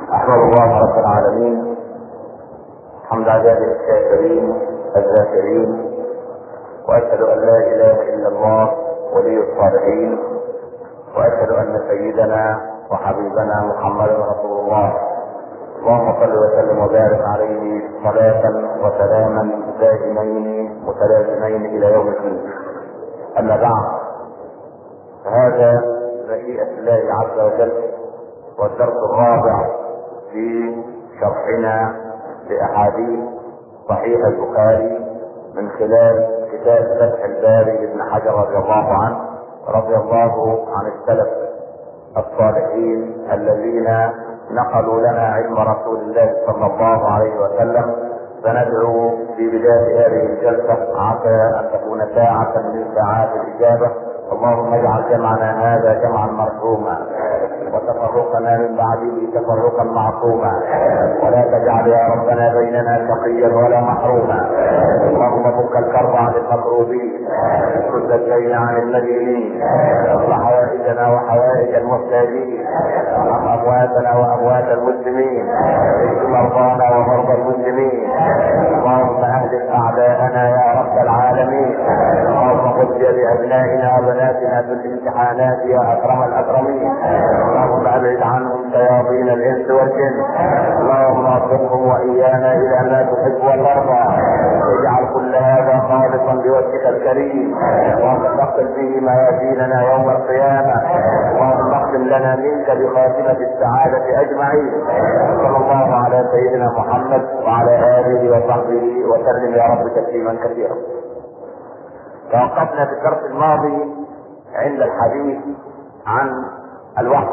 احمد الله رب العالمين حمد عباده الشاكرين الذاكرين واشهد ان لا اله الا الله ولي الصالحين واشهد ان سيدنا وحبيبنا محمدا رسول الله اللهم صل وسلم وبارك عليه صلاة وسلاما دائمين متلازمين الى يوم الدين اما بعد فهذا مشيئة الله عز وجل والدرس الرابع في شرحنا لاحاديث صحيح البخاري من خلال كتاب فتح الباري لابن حجر رضي الله عنه رضي الله عن السلف الصالحين الذين نقلوا لنا علم رسول الله صلى الله عليه وسلم فندعو في بداية هذه الجلسة عسى أن تكون ساعة من ساعات الإجابة اللهم اجعل جمعنا هذا جمعا مرحوما وتفرقنا من بعده تفرقا معصوما ولا تجعل يا ربنا بيننا شقيا ولا محروما اللهم فك الكرب عن المكروبين سد الدين عن المدينين اصلح حوائجنا وحوائج المحتاجين ارحم امواتنا واموات المسلمين اشف مرضانا ومرضى المسلمين اللهم اهلك اعداءنا يا رب العالمين اللهم خذ بيد ابنائنا وبناتنا في الامتحانات يا اكرم الاكرمين اللهم ابعد عنهم شياطين الانس والجن اللهم اصرفهم وايانا الى ما تحب وترضى اجعل كل هذا خالصا لوجهك الكريم اللهم تقبل به ميازيننا يوم القيامه اللهم اختم لنا منك بخاتمه السعاده اجمعين صلى الله على سيدنا محمد وعلى اله وصحبه وسلم يا رب تسليما كثيرا توقفنا في الدرس الماضي عند الحديث عن الوحي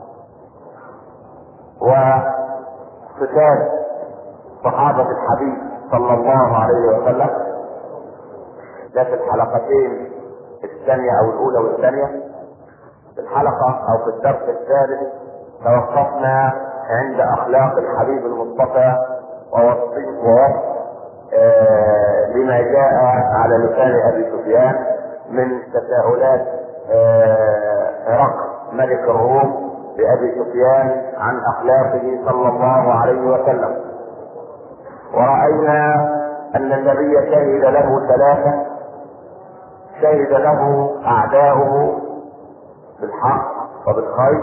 وختان صحابة الحبيب صلى الله عليه وسلم ده في الحلقتين الثانية أو الأولى والثانية في الحلقة أو في الدرس الثالث توقفنا عند أخلاق الحبيب المصطفى ووصف ووصف آه لما جاء على لسان أبي سفيان من تساؤلات هرقل آه ملك الروم لأبي سفيان عن أخلاقه صلى الله عليه وسلم ورأينا أن النبي شهد له ثلاثة شهد له أعداؤه بالحق وبالخير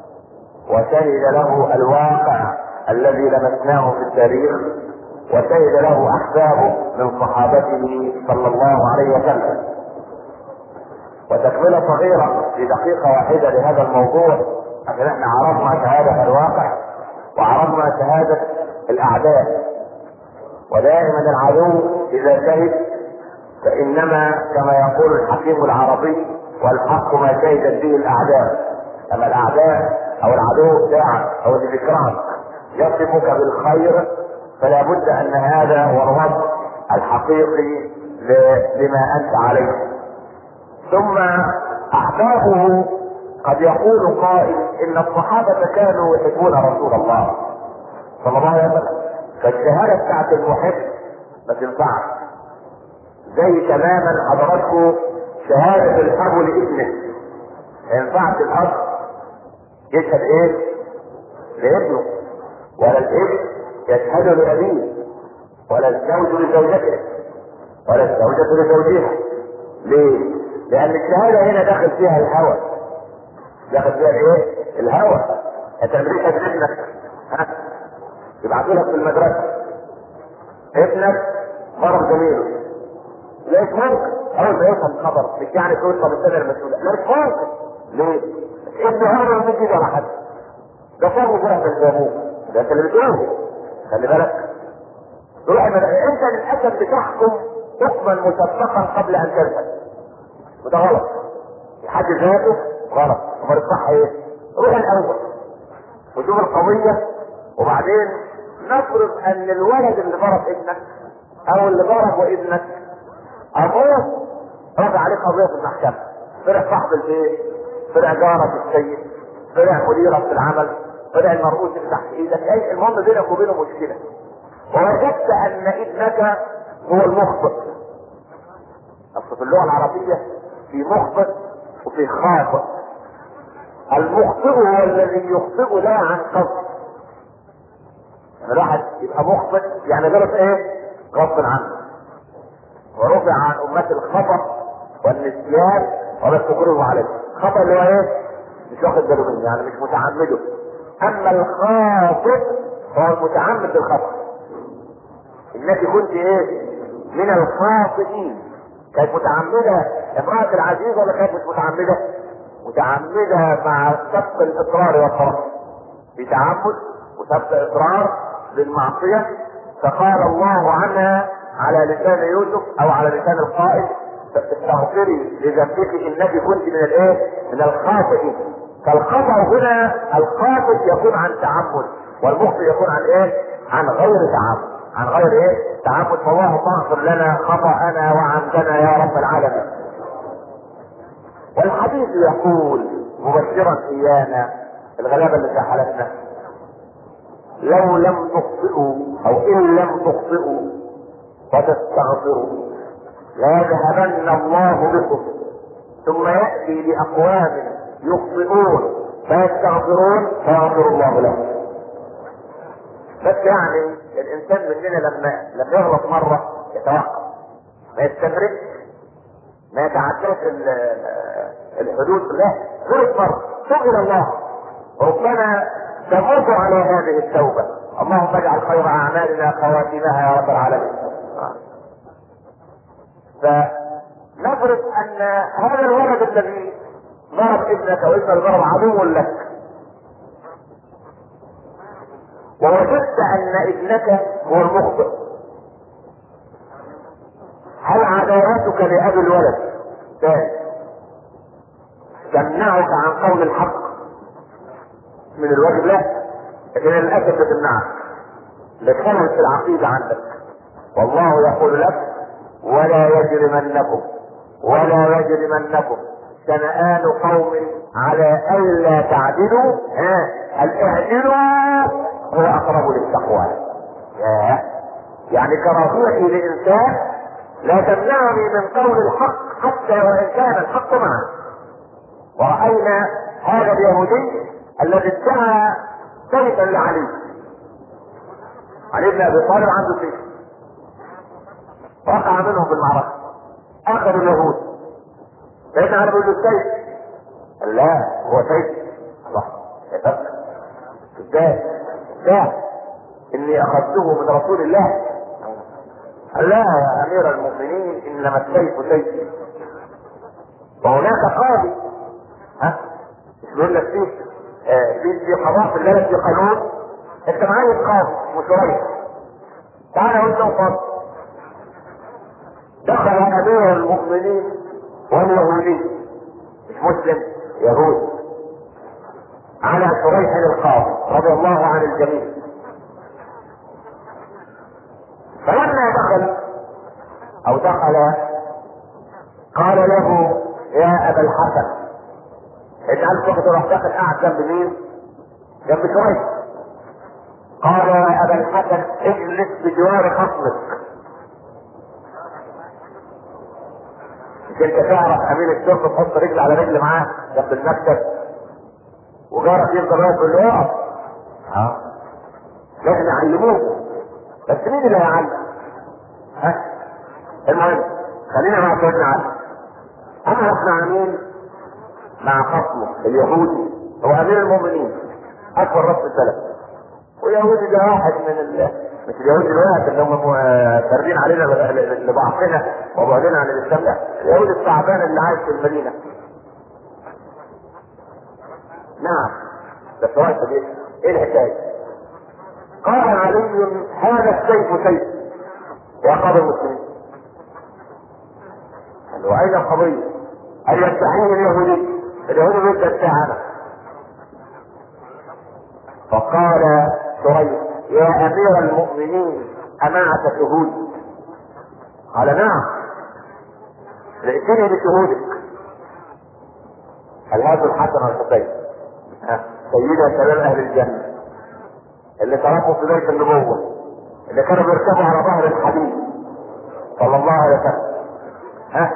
وشهد له الواقع الذي لمسناه في التاريخ وشهد له أحبابه من صحابته صلى الله عليه وسلم وتكملة صغيرة في دقيقة واحدة لهذا الموضوع عشان احنا عرفنا شهادة الواقع وعرفنا شهادة الأعداء ودائما العدو إذا شهد فإنما كما يقول الحكيم العربي والحق ما شهدت به الأعداء أما الأعداء أو العدو بتاعك أو اللي بيكرهك يصفك بالخير فلا بد أن هذا هو الوضع الحقيقي لما أنت عليه ثم أحبابه قد يقول قائل ان الصحابة كانوا يحبون رسول الله صلى الله عليه وسلم فالشهادة بتاعت المحب ما تنفعش زي تماما حضراتكم شهادة الاب لابنه ما ينفعش الاب يشهد ايه؟ لابنه ولا الابن يشهد لابيه ولا الزوج لزوجته ولا الزوجة لزوجها ليه؟ لأن الشهادة هنا داخل فيها الهوى داخل فيها ايه؟ الهوى انت مش ابنك ها يبعثوا لك في المدرسه ابنك ضرب زميله ليش ممكن اول ما يفهم الخبر مش يعني تقول طب السنه المسؤوله لا مش ممكن ليه؟ ابنه هذا ما بيجي على حد ده صار فرح بالجابوه ده انت اللي بتقوله خلي بالك تروح انت للاسف بتحكم حكما مسبقا قبل ان تذهب وده غلط في حد ذاته غلط امال الصح ايه؟ روح الاول وشوف القضيه وبعدين نفرض ان الولد اللي ضرب ابنك او اللي ضرب ابنك ابوه رفع عليه قضيه في المحكمه فرع صاحب البيت فرع جارك السيد فرع مديرك في العمل فرع المرؤوس اللي تحت ايدك اي المهم بينك وبينه مشكله ووجدت ان ابنك هو المخطئ اصل في اللغه العربيه في مخطئ وفي خاطئ المخطئ هو الذي يخطئ لا عن قصد يعني الواحد يبقى مخطئ يعني غلط ايه؟ غصب عنه ورفع عن امتي الخطا والنسيان ولا تكره عليه الخطا اللي هو ايه؟ مش واخد باله منه يعني مش متعمده اما الخاطئ هو المتعمد بالخطا انك كنت ايه؟ من الخاطئين كانت متعمده امراه العزيز ولا كانت مش متعمده؟ متعمده مع سبق الاصرار والفرح بتعمد وسبق اصرار للمعصيه فقال الله عنها على لسان يوسف او على لسان القائد استغفري لذنبك انك كنت من الايه؟ من الخاطئين فالخطا هنا الخاطئ يكون عن تعمد والمخطئ يكون عن ايه؟ عن غير تعمد عن غير ايه؟ تعمد فاللهم اغفر لنا خطأنا وعمدنا يا رب العالمين. والحديث يقول مبشرا ايانا الغلابه اللي في حالتنا لو لم تخطئوا او ان لم تخطئوا وتستغفروا ليذهبن الله بكم ثم ياتي باقوام يخطئون فيستغفرون فيغفر الله لهم بس يعني الانسان مننا لما لما يغلط مره يتوقف ما يستمرش ما يتعداش الحدود لا غلط مره توب الى الله ربنا تموت على هذه التوبه اللهم اجعل خير اعمالنا خواتمها يا رب العالمين فنفرض ان هذا الولد الذي ضرب ابنك وابن الضرب عدو لك ووجدت ان ابنك هو المخطئ هل عداوتك لابي الولد ثاني تمنعك عن قول الحق من الواجب لا لكن للاسف بتمنعك لتخلص العقيده عندك والله يقول لك ولا يجرمنكم ولا يجرمنكم شنآن قوم على ألا تعدلوا ها الاعدلوا هو أقرب للتقوى يا يعني كراهيتي لإنسان لا تمنعني من قول الحق حتى وإن كان الحق معه ورأينا هذا اليهودي الذي ادعى سيفا لعلي علي بن ابي طالب عنده سيف وقع منهم في المعركه اخذوا اليهود سيدنا علي بيقول له السيف قال لا هو سيف الله ازاي لا اني اخذته من رسول الله قال لا يا امير المؤمنين انما السيف سيفي وهناك قاضي ها مش بيقول لك فيه في في قضاء في البلد في قانون انت معايا قاضي وشريك تعالى وانت وقاضي دخل امير المؤمنين واليهودي مش مسلم يهودي على شريح القاضي رضي الله عن الجميع فلما دخل او دخل قال له يا ابا الحسن اجعل وقت راح داخل قاعد جنب مين؟ جنب شريح قال يا ابا الحسن اجلس بجوار خصمك مش انت تعرف امين الشرطه تحط رجل على رجل معاه جنب المكتب وجارك يفضل واقف يقول له اقف اه لازم يعلموه بس مين اللي هيعلم؟ ها؟ المهم خلينا مع سيدنا علي انا مع مين؟ مع خصمه اليهودي هو امير المؤمنين اكبر راس البلد واليهودي ده واحد من ال... مش اليهودي الواحد اللي هم فاردين علينا لضعفنا وبعدنا عن الاسلام لا اليهودي التعبان اللي عايش في المدينه نعم بس واحد ايه ايه الحكايه قال علي هذا السيف سيف يا قاضي المسلمين قال له اين القضيه؟ قال يستحيل اليهودي اليهودي بيقول الساعه فقال شريح يا امير المؤمنين امعك شهود قال نعم ائتني بشهودك قال هذا الحسن والحسين سيدة شباب اهل الجنة اللي تركوا في بيت النبوة اللي كانوا بيركبوا على ظهر الحبيب صلى الله عليه وسلم ها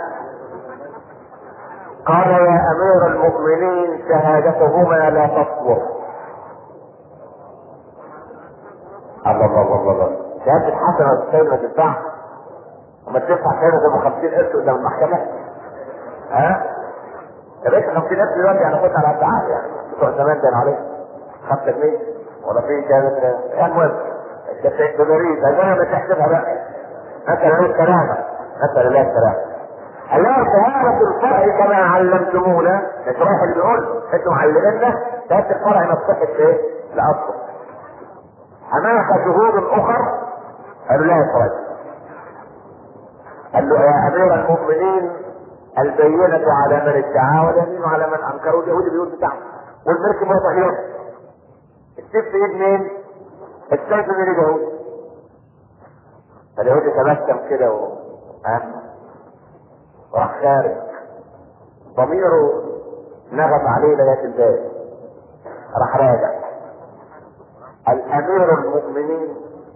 قال يا امير المؤمنين شهادتهما لا تصبر الله الله الله الله شهادة الحسنة والسيد ما تدفع وما تدفع شهادة ب 50 قرش قدام المحكمة ها؟ يا باشا 50 قرش دلوقتي انا كنت على الساعات يعني بتوع زمان كان عليه 5 جنيه ولا في شهادة المهم ده دولاريز هذول ما تحسبها بقى نسأل الله السلامة نسأل الله السلامة الله شهادة الفرع كما علمتمونا نشرح اللي بيقول انتم معلمينا شهادة الفرع نصحت ايه؟ لأصله هناك شهود اخر قالوا لا يا فرج قال له يا امير المؤمنين البينة على من ادعى واليمين على من انكر واليهودي بيقول بتاعه والملك موضع يوم السيف في ايد مين؟ السيف من اليهود فاليهودي تبسم كده و وراح خارج ضميره نغم عليه لغايه الباب راح راجع الامير المؤمنين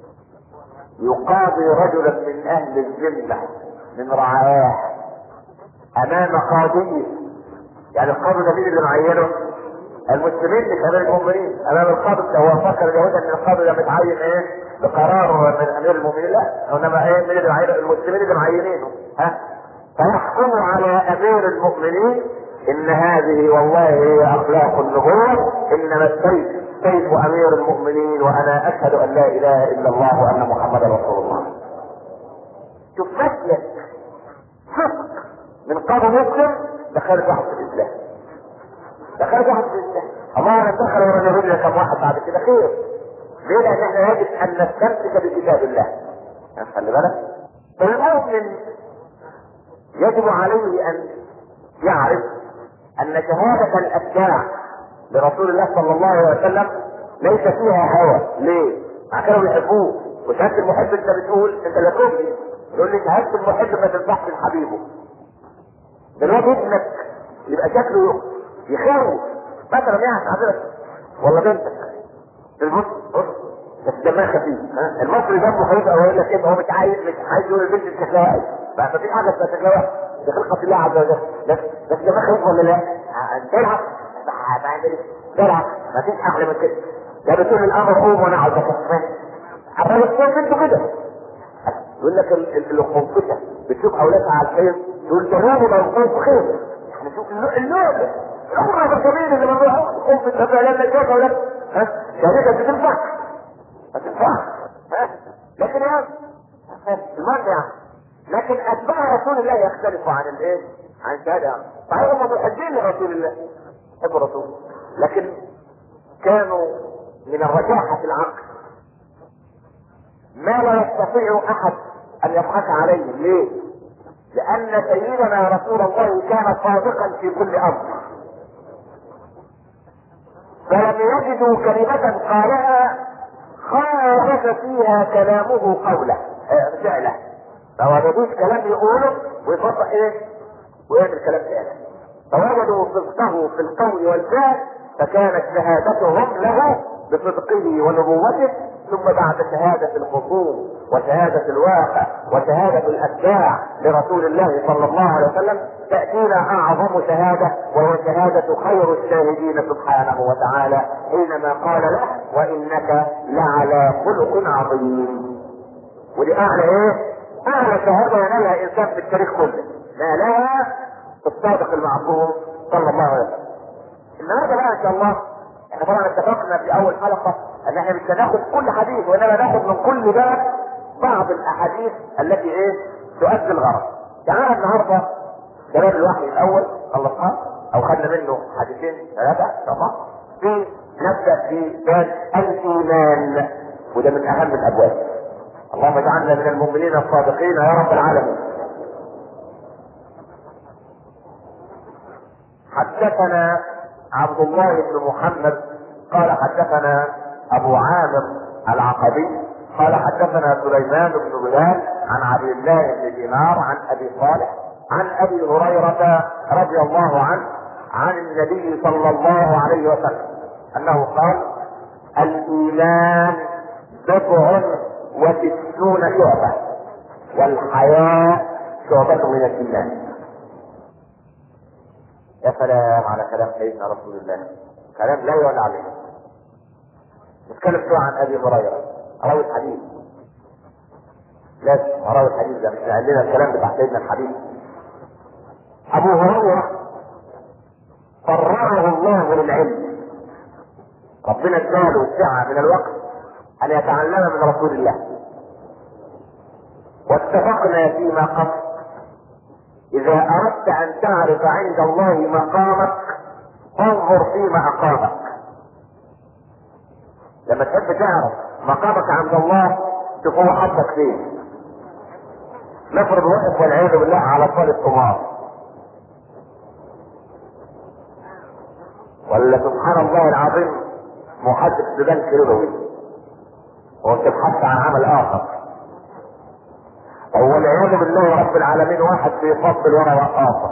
يقاضي رجلا من اهل الذمه من رعاياه امام قاضيه يعني القاضي ده مين اللي معينه؟ المسلمين مش امير المؤمنين امام القاضي هو فكر اليهود ان القاضي ده متعين ايه؟ بقرار من امير المؤمنين لا انما ايه مين اللي معينه؟ المسلمين اللي معينينه ها؟ فيحكم على امير المؤمنين ان هذه والله هي اخلاق النبوة انما السيف سيف امير المؤمنين وانا اشهد ان لا اله الا الله وان محمدا رسول الله شوف مسلك صدق من قبل مسلم دخلت واحد في الاسلام دخلت واحد في الاسلام الله انا دخل ورا اليهود كم واحد بعد كده خير ليه لان احنا يجب ان نستمسك بكتاب الله خلي بالك فالمؤمن يجب عليه ان يعرف ان شهادة الاتباع لرسول الله صلى الله عليه وسلم ليس فيها هوى ليه؟ كانوا بيحبوه وشهادة المحب انت بتقول انت لا تؤمن يقول لي شهادة المحب ما تنفعش لحبيبه دلوقتي ابنك يبقى شكله يخوف مثلا يعني حضرتك ولا بنتك البص بص بس دمها خفيف ها المصري دمه خفيف او يقول لك ايه هو مش عايز مش عايز يقول البنت شكلها بقى ففي حاجه اسمها شكلها وحش دي خلقه الله عز وجل بس بس دمها خفيف ولا لا؟ تلعب بعمل ايه؟ تلعب مفيش احلى من كده ده بتقول الامر قوم وانا عاوز اكفر عمال الصوت انتوا كده يقول لك الخنفسه بتشوف اولادها على الحيط تقول جنابه موقوف خير يعني شوف اللعبه الامر الجميل اللي بنروح خنفسه فعلا تشوف اولاد ها شركه بتنفع ما تنفعش ها لكن يا المرء يعني لكن اتباع رسول الله يختلفوا عن الايه؟ عن الشهاده صحيح هم محبين لرسول الله يحبوا الرسول لكن كانوا من الرجاحه في العقل ما لا يستطيع احد ان يضحك عليه ليه؟ لان سيدنا رسول الله كان صادقا في كل امر فلم يجدوا كلمة قالها خالف فيها كلامه قوله فعله فهو مفيش كلام يقوله ويفضل ايه؟ ويعمل كلام تاني فوجدوا صدقه في القول والفعل فكانت شهادتهم له بصدقه ونبوته ثم بعد شهادة الخصوم وشهادة الواقع وشهادة الأتباع لرسول الله صلى الله عليه وسلم تأتينا أعظم شهادة وهي شهادة خير الشاهدين سبحانه وتعالى حينما قال له وإنك لعلى خلق عظيم ودي أعلى إيه؟ أعلى شهادة ينالها إنسان في التاريخ كله نالها الصادق المعصوم صلى الله عليه وسلم النهارده بقى إن شاء الله احنا طبعا اتفقنا في اول حلقه ان احنا مش هناخد كل حديث وانما ناخد من كل باب بعض الاحاديث التي ايه تؤدي الغرض. يعني النهارده ده باب الوحي الاول خلصناه او خدنا منه حديثين ثلاثه طبعا في نبدا في باب الايمان وده من اهم الابواب. اللهم اجعلنا من المؤمنين الصادقين يا رب العالمين. حدثنا عبد الله بن محمد قال حدثنا ابو عامر العقبي قال حدثنا سليمان بن بلال عن عبد الله بن دينار عن ابي صالح عن ابي هريره رضي الله عنه عن النبي صلى الله عليه وسلم انه قال الايمان بضع وستون شعبه والحياء شعبة من الايمان يا سلام على كلام سيدنا رسول الله كلام لا يعلى عليه نتكلم شوية عن ابي هريره راوي الحديث لازم راوي الحديث ده مش عندنا الكلام بتاع سيدنا الحديث ابو هريره فرغه الله للعلم ربنا اداله سعه من الوقت ان يتعلم من رسول الله واتفقنا فيما قبل اذا اردت ان تعرف عند الله مقامك انظر فيما اقامك لما تحب تعرف مقامك عند الله شوف هو حطك فين نفرض وقف والعياذ بالله على صالة قمار ولا سبحان الله العظيم محدث ببنك ربوي وتبحث عن عمل اخر او والعياذ بالله رب العالمين واحد بيفضل ورا رقاصة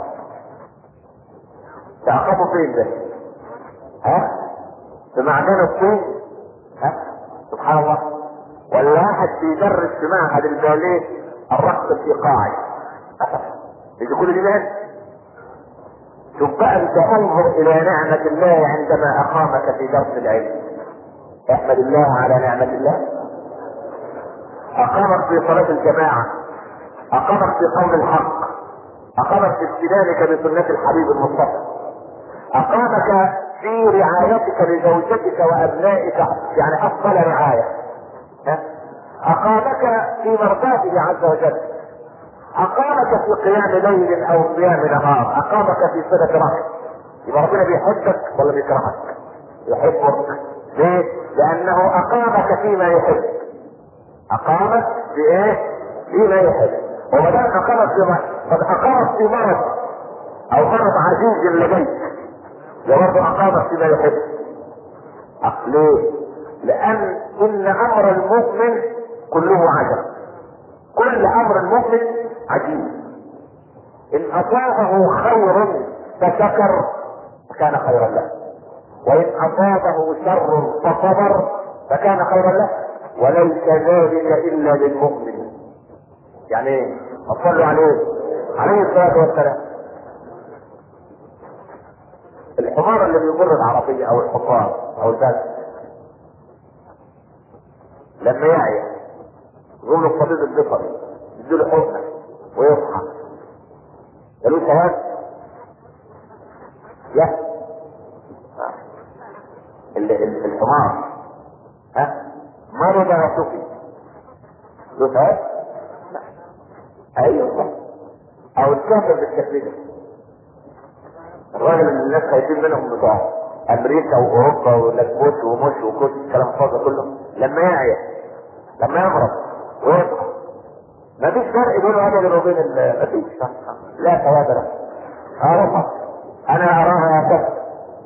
تعقبه فين ده؟ ها؟ في معدن الطين ها؟ سبحان الله ولا واحد بيدرس في معهد الباليه الرقص الايقاعي يجي كل دي مال شوف بقى انت انظر الى نعمة الله عندما اقامك في درس العلم احمد الله على نعمة الله اقامك في صلاة الجماعة اقامك في قول الحق اقامك في استدامك بسنة الحبيب المصطفى اقامك في رعايتك لزوجتك وابنائك يعني افضل رعاية ها؟ اقامك في مرضاته عز وجل اقامك في قيام ليل او صيام نهار اقامك في صلة رحم يبقى ربنا بيحبك ولا بيكرهك يحبك ليه لانه اقامك فيما يحب اقامك في ايه فيما يحب وما دام اقامك في مرض قد اقامك في مرض او مرض عزيز لديك برضه اقامك فيما يحب ليه لان ان امر المؤمن كله عجب كل امر المؤمن عجيب ان اصابه خير فشكر فكان خيرا له وان اصابه شر فصبر فكان خيرا له وليس ذلك الا للمؤمن يعني ايه صلوا عليه عليه الصلاه والسلام الحمار اللي بيمر العربيه او الحصان او البلد لما يعيا يقول له الطبيب البصري يديله حقنه ويصحى قالوا ثواب لا الحمار ها مرض وشفي له ثواب لا ايوه او الكافر بالشكل ده الراجل اللي الناس خايفين منهم بتوع امريكا واوروبا ولكبوش ومش وكل الكلام الفاضي كله لما يعيا لما يمرض ويصحى مفيش فرق بينه ابدا وبين مفيش لا ثواب له اه انا اراها كذا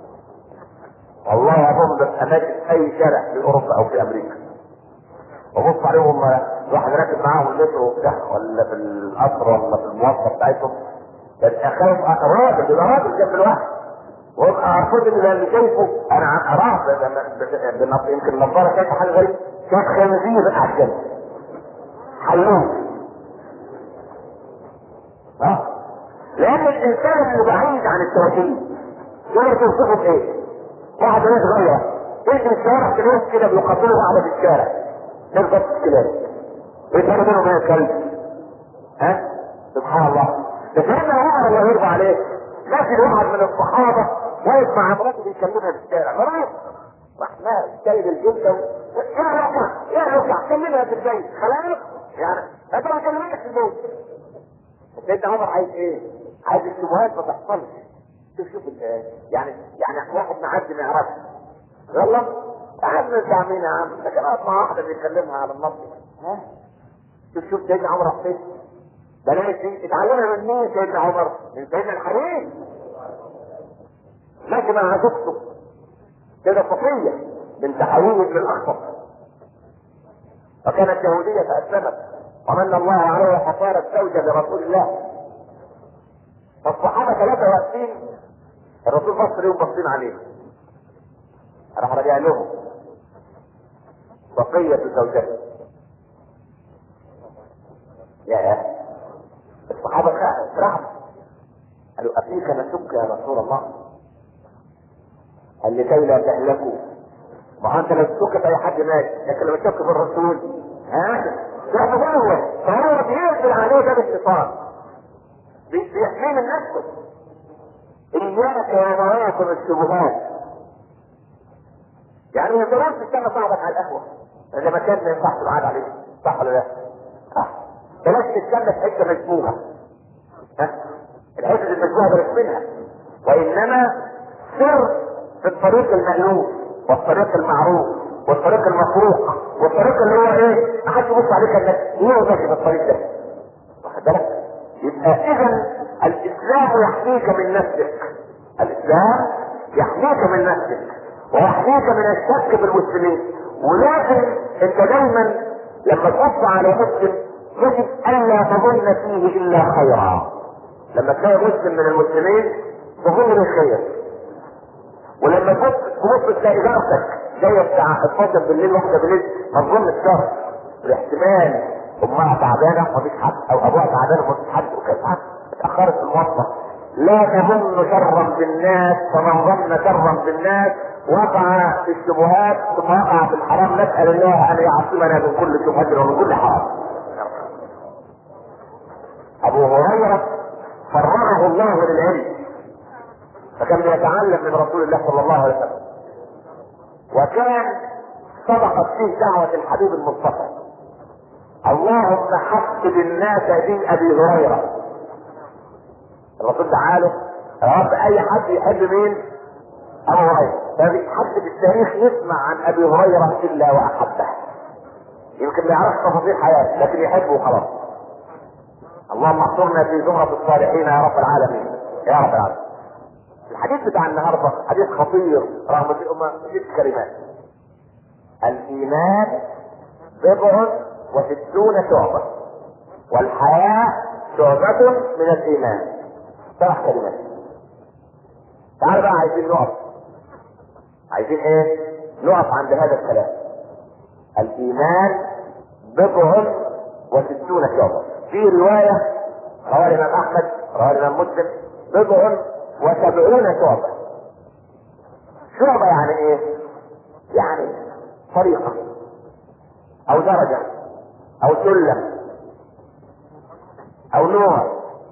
والله اظن اماكن اي شارع في اوروبا او في امريكا وبص عليهم واحد راكب معاهم المترو وبتاع ولا في القطر ولا في المواصله بتاعتهم ببقى خايف راجل يبقى راجل جنب الواحد وابقى ارفض اللي شايفه انا اراه يمكن النظاره شايفه حاجه غريبه شاف خنزير قاعد جنبه حلوه ها لان الانسان اللي بعيد عن التوحيد تقدر توصفه بايه؟ واحد ناس صغيره يجري الشوارع كده كده بيقاتلوا بعض في الشارع نفضل كده يتهرب منهم من الكلب ها سبحان الله فسيدنا عمر الله يرضى عليه لكن واحد من الصحابه واقف مع مراته بيكلمها في الشارع مرات راح ما جايب الجلده يا رفع يا رفع كلمها في البيت خلاص يعني انا كلمتك في البيت سيدنا عمر عايز ايه؟ عايز الشبهات ما تحصلش شوف شوف يعني يعني واحد معدي ما يعرفش يلا قعدنا بتاع مين يا عم؟ ده كان قاعد مع واحده بيكلمها على النص ها؟ شوف شوف سيدنا عمر راح فين؟ ده انا اتعلمها من مين سيدنا عمر؟ من سيدنا الحبيب ماشي مع زوجته كده صفية بنت حبيب بن الأخطر وكانت يهودية فأسلمت ومن الله عليها فصارت زوجة لرسول الله فالصحابة ثلاثة واقفين الرسول بص ليهم باصين عليه راح رجع لهم بقية زوجته يا الصحابة رعب قالوا أفيك نشك يا رسول الله قال لكي لا تهلكوا ما هو انت لو تشك في اي حد ماشي لكن لما تشك في الرسول ها لا هو فهو بيقفل عليه باب الشيطان بي- بيحميه من نفسه اياك ومواطن الشبهات يعني ما يقدرش تستنى صاحبك على القهوه اذا ما كان ما ينفعش القعده عليه صح ولا لا؟ صح بلاش تستنى في حته مشبوهه ها؟ الحته المشبوهه بلاش منها وانما سر في الطريق المألوف والطريق المعروف والطريق المفروق والطريق اللي هو ايه؟ ما حدش يبص عليك انك هو ماشي في الطريق ده واخد بالك؟ يبقى اذا الاسلام يحميك من نفسك الاسلام يحميك من نفسك ويحميك من الشك في المسلمين ولكن انت دايما لما تبص على مسلم يجب الا تظن فيه الا خيرا لما تلاقي مسلم من المسلمين تظن بالخير ولما تبص تبص تلاقي جارتك جايه الساعه 12 بالليل واحده بالليل ما تظنش شر الاحتمال امها تعبانه ومفيش حد او ابوها تعبان ومفيش حد وكانت حد اتاخرت في الموظف لا تظن شرا بالناس فمن ظن شرا بالناس وقع في الشبهات ثم وقع في الحرام نسال الله ان يعصمنا من كل شبهه ومن كل حرام. ابو هريره فرغه الله للعلم فكان بيتعلم من رسول الله صلى الله عليه وسلم وكان صدقت فيه دعوة الحبيب المصطفى اللهم حبب الناس دين ابي هريرة الرسول تعالى يا رب اي حد يحب مين ابو هريرة فمفيش حد في التاريخ يسمع عن ابي هريرة الا واحبه يمكن ما يعرفش تفاصيل حياته لكن يحبه وخلاص اللهم احصرنا في زمرة الصالحين يا رب العالمين يا رب العالمين الحديث بتاع النهارده حديث خطير رغم في أمة ست كلمات الإيمان بضع وستون شعبة والحياة شعبة من الإيمان ثلاث كلمات تعال بقى عايزين نقف عايزين ايه؟ نقف عند هذا الكلام الإيمان بضع وستون شعبة في رواية رواه الإمام أحمد رواه الإمام مسلم بضع وسبعون شعبة شعبة يعني ايه يعني طريقة او درجة او سلم او نوع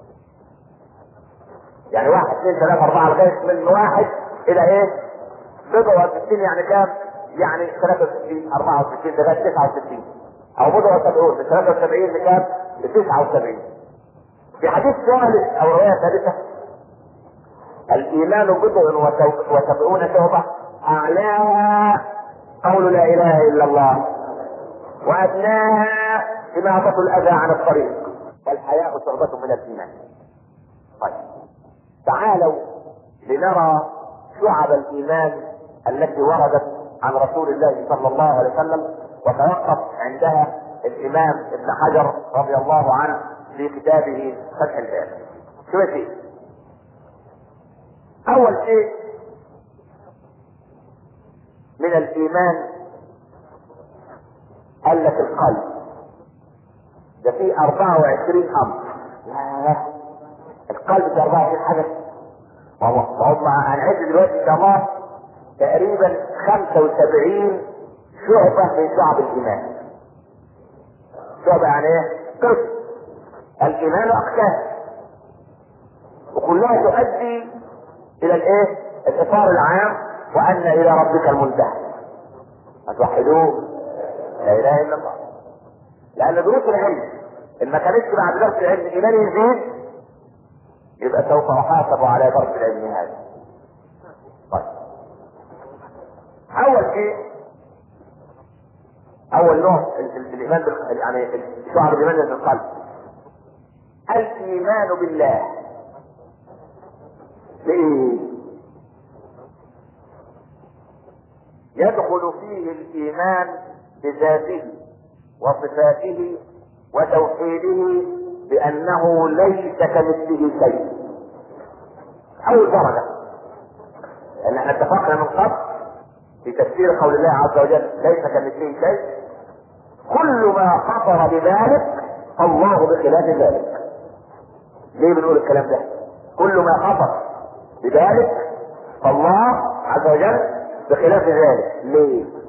يعني واحد اثنين ثلاثة اربعة لغاية من واحد الى ايه بضع وستين يعني كام يعني 63 64 لغاية 69 او بضع وسبعون من 73 لكام ل 79 في حديث ثالث او رواية ثالثة الايمان بضع وسبعون شعبة اعلاها قول لا اله الا الله وادناها اماطة الاذى عن الطريق والحياء شعبة من الايمان طيب تعالوا لنرى شعب الايمان التي وردت عن رسول الله صلى الله عليه وسلم وتوقف عندها الامام ابن حجر رضي الله عنه في كتابه فتح الباب شو يا سيدي اول شيء من الايمان قال لك القلب ده فيه 24 امر ياه القلب ده 24 حدث وهم هنعد دلوقتي ان شاء الله تقريبا 75 شعبة من شعب الايمان شعبة يعني ايه؟ قسم الايمان اقسام وكلها تؤدي الى الايه الاطار العام وان الى ربك المنتهى هتوحدوه لا اله الا الله لان دروس العلم ان ما كانتش بعد درس العلم ايماني يزيد يبقى سوف احاسب على درس العلم هذا طيب اول شيء اول نوع ال- ال- الايمان بال- يعني شعب الايمان في القلب الايمان بالله ليه يدخل فيه الايمان بذاته وصفاته وتوحيده بانه ليس كمثله شيء اول درجه لان احنا اتفقنا من قبل في تفسير قول الله عز وجل ليس كمثله شيء كل ما خطر بذلك فالله بخلاف ذلك ليه بنقول الكلام ده كل ما خطر بذلك فالله عز وجل بخلاف ذلك ليه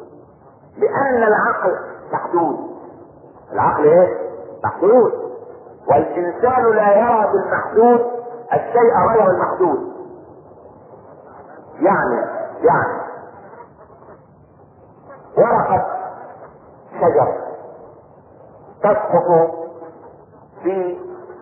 لان العقل محدود العقل ايه محدود والانسان لا يرى بالمحدود الشيء غير المحدود يعني يعني ورقة شجر تسقط في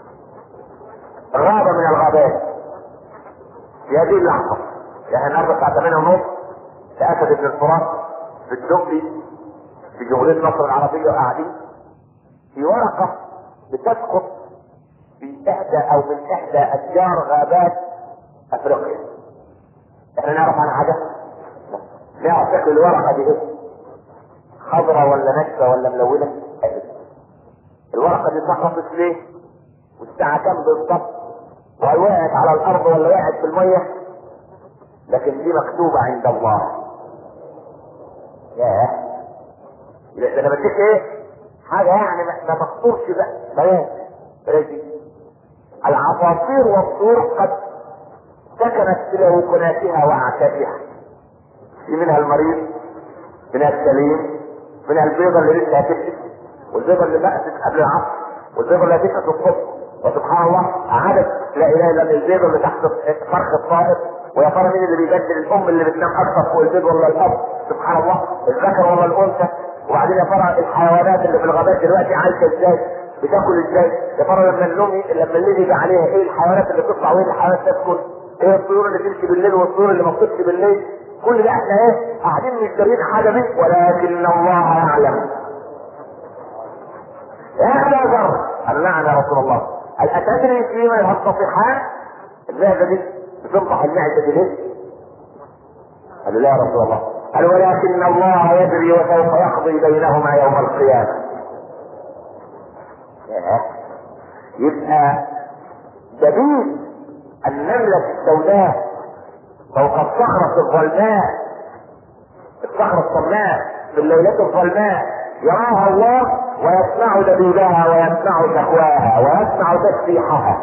غابة من الغابات في هذه اللحظة يعني النهارده الساعة 8 ونص في أسد بن الفرات في الدبي في جمهورية مصر العربية وقاعدين في ورقة بتسقط في إحدى أو من إحدى أشجار غابات أفريقيا احنا نعرف عن حاجة؟ نعرف شكل الورقة دي ايه؟ خضراء ولا ناشفة ولا ملونة؟ الورقة دي سقطت ليه؟ والساعة كام بالظبط؟ وهل وقعت على الأرض ولا وقعت في المية؟ لكن دي مكتوبة عند الله. ياه ده انا بديك ايه؟ حاجة يعني ما ما تخطرش بقى بيان رجل العصافير والطيور قد سكنت في لوكناتها واعشابها في منها المريض منها السليم منها البيضة اللي لسه هتكتب والبيضة اللي بقت قبل العصر والبيضة اللي هتكتب الصبح وسبحان الله قعدت لا اله الا البيضة اللي تحت فرخ الطائر ويا ترى مين اللي بيبدل الام اللي بتنام اكثر فوق البيض ولا الاب سبحان الله الذكر ولا الانثى وبعدين يا ترى الحيوانات اللي في الغابات دلوقتي عايشه ازاي بتاكل ازاي يا ترى لما النوم لما الليل يجي عليها ايه الحيوانات اللي بتطلع وايه الحيوانات تسكن ايه الطيور اللي تمشي بالليل والطيور اللي ما بتمشي بالليل كل ده احنا ايه قاعدين مش دارين حاجه منه ولكن الله يعلم يا ابا ذر قال نعم يا رسول الله هل اتدري فيما ينتصحان المعده دي بتنطح المعده دي ليه؟ قال لا يا رسول الله قال ولكن الله يدري وسوف يقضي بينهما يوم القيامه يبقى دليل النملة السوداء فوق الصخرة الظلماء الصخرة الصماء في الليلة الظلماء يراها الله ويسمع دبيبها ويسمع شكواها ويسمع تسبيحها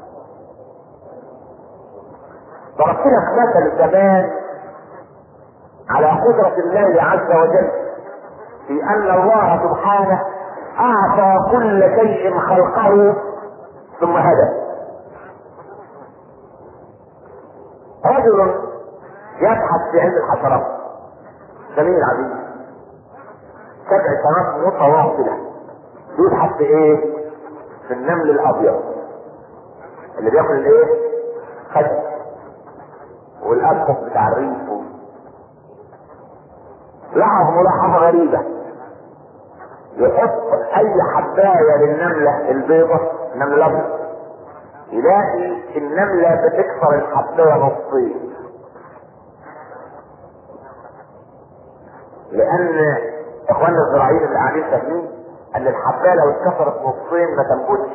ضربت لك مثل زمان على قدرة الله عز وجل في أن الله سبحانه أعطى كل شيء خلقه ثم هدى رجل يبحث في علم الحشرات جميل عزيز سبع سنوات متواصلة يبحث في ايه؟ في النمل الابيض اللي بياكل الايه؟ خد والاسقف بتاع الريف لاحظ ملاحظة غريبة يحط اي حباية للنملة البيضة النمل الابيض يلاقي النملة بتكسر الحباية نصين لان اخواننا الزراعيين اللي قاعدين فاهمين ان الحباية لو اتكسرت نصين ما تنبتش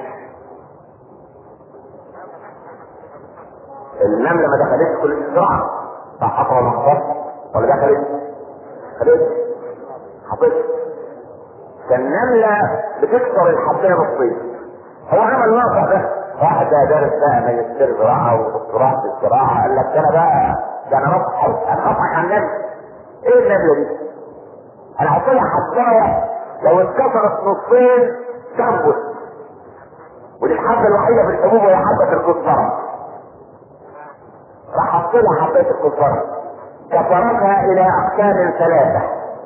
النملة ما دخلتش كل الزراعة صح حصل ولا حصل ولا دخلت خلت حطيت فالنملة بتكسر الحباية نصين هو عمل واقع ده واحد بقى دارس بقى ماجستير زراعة ودكتوراه في الزراعة قال لك انا بقى ده انا نصح انا نصح عن النملة ايه النملة دي؟ انا احط لها حباية لو اتكسرت نصين تنبت ودي الحبة الوحيدة في الحبوب وهي حبة الكزبرة راح احط لها حباية الكزبرة كسرتها الى اقسام ثلاثة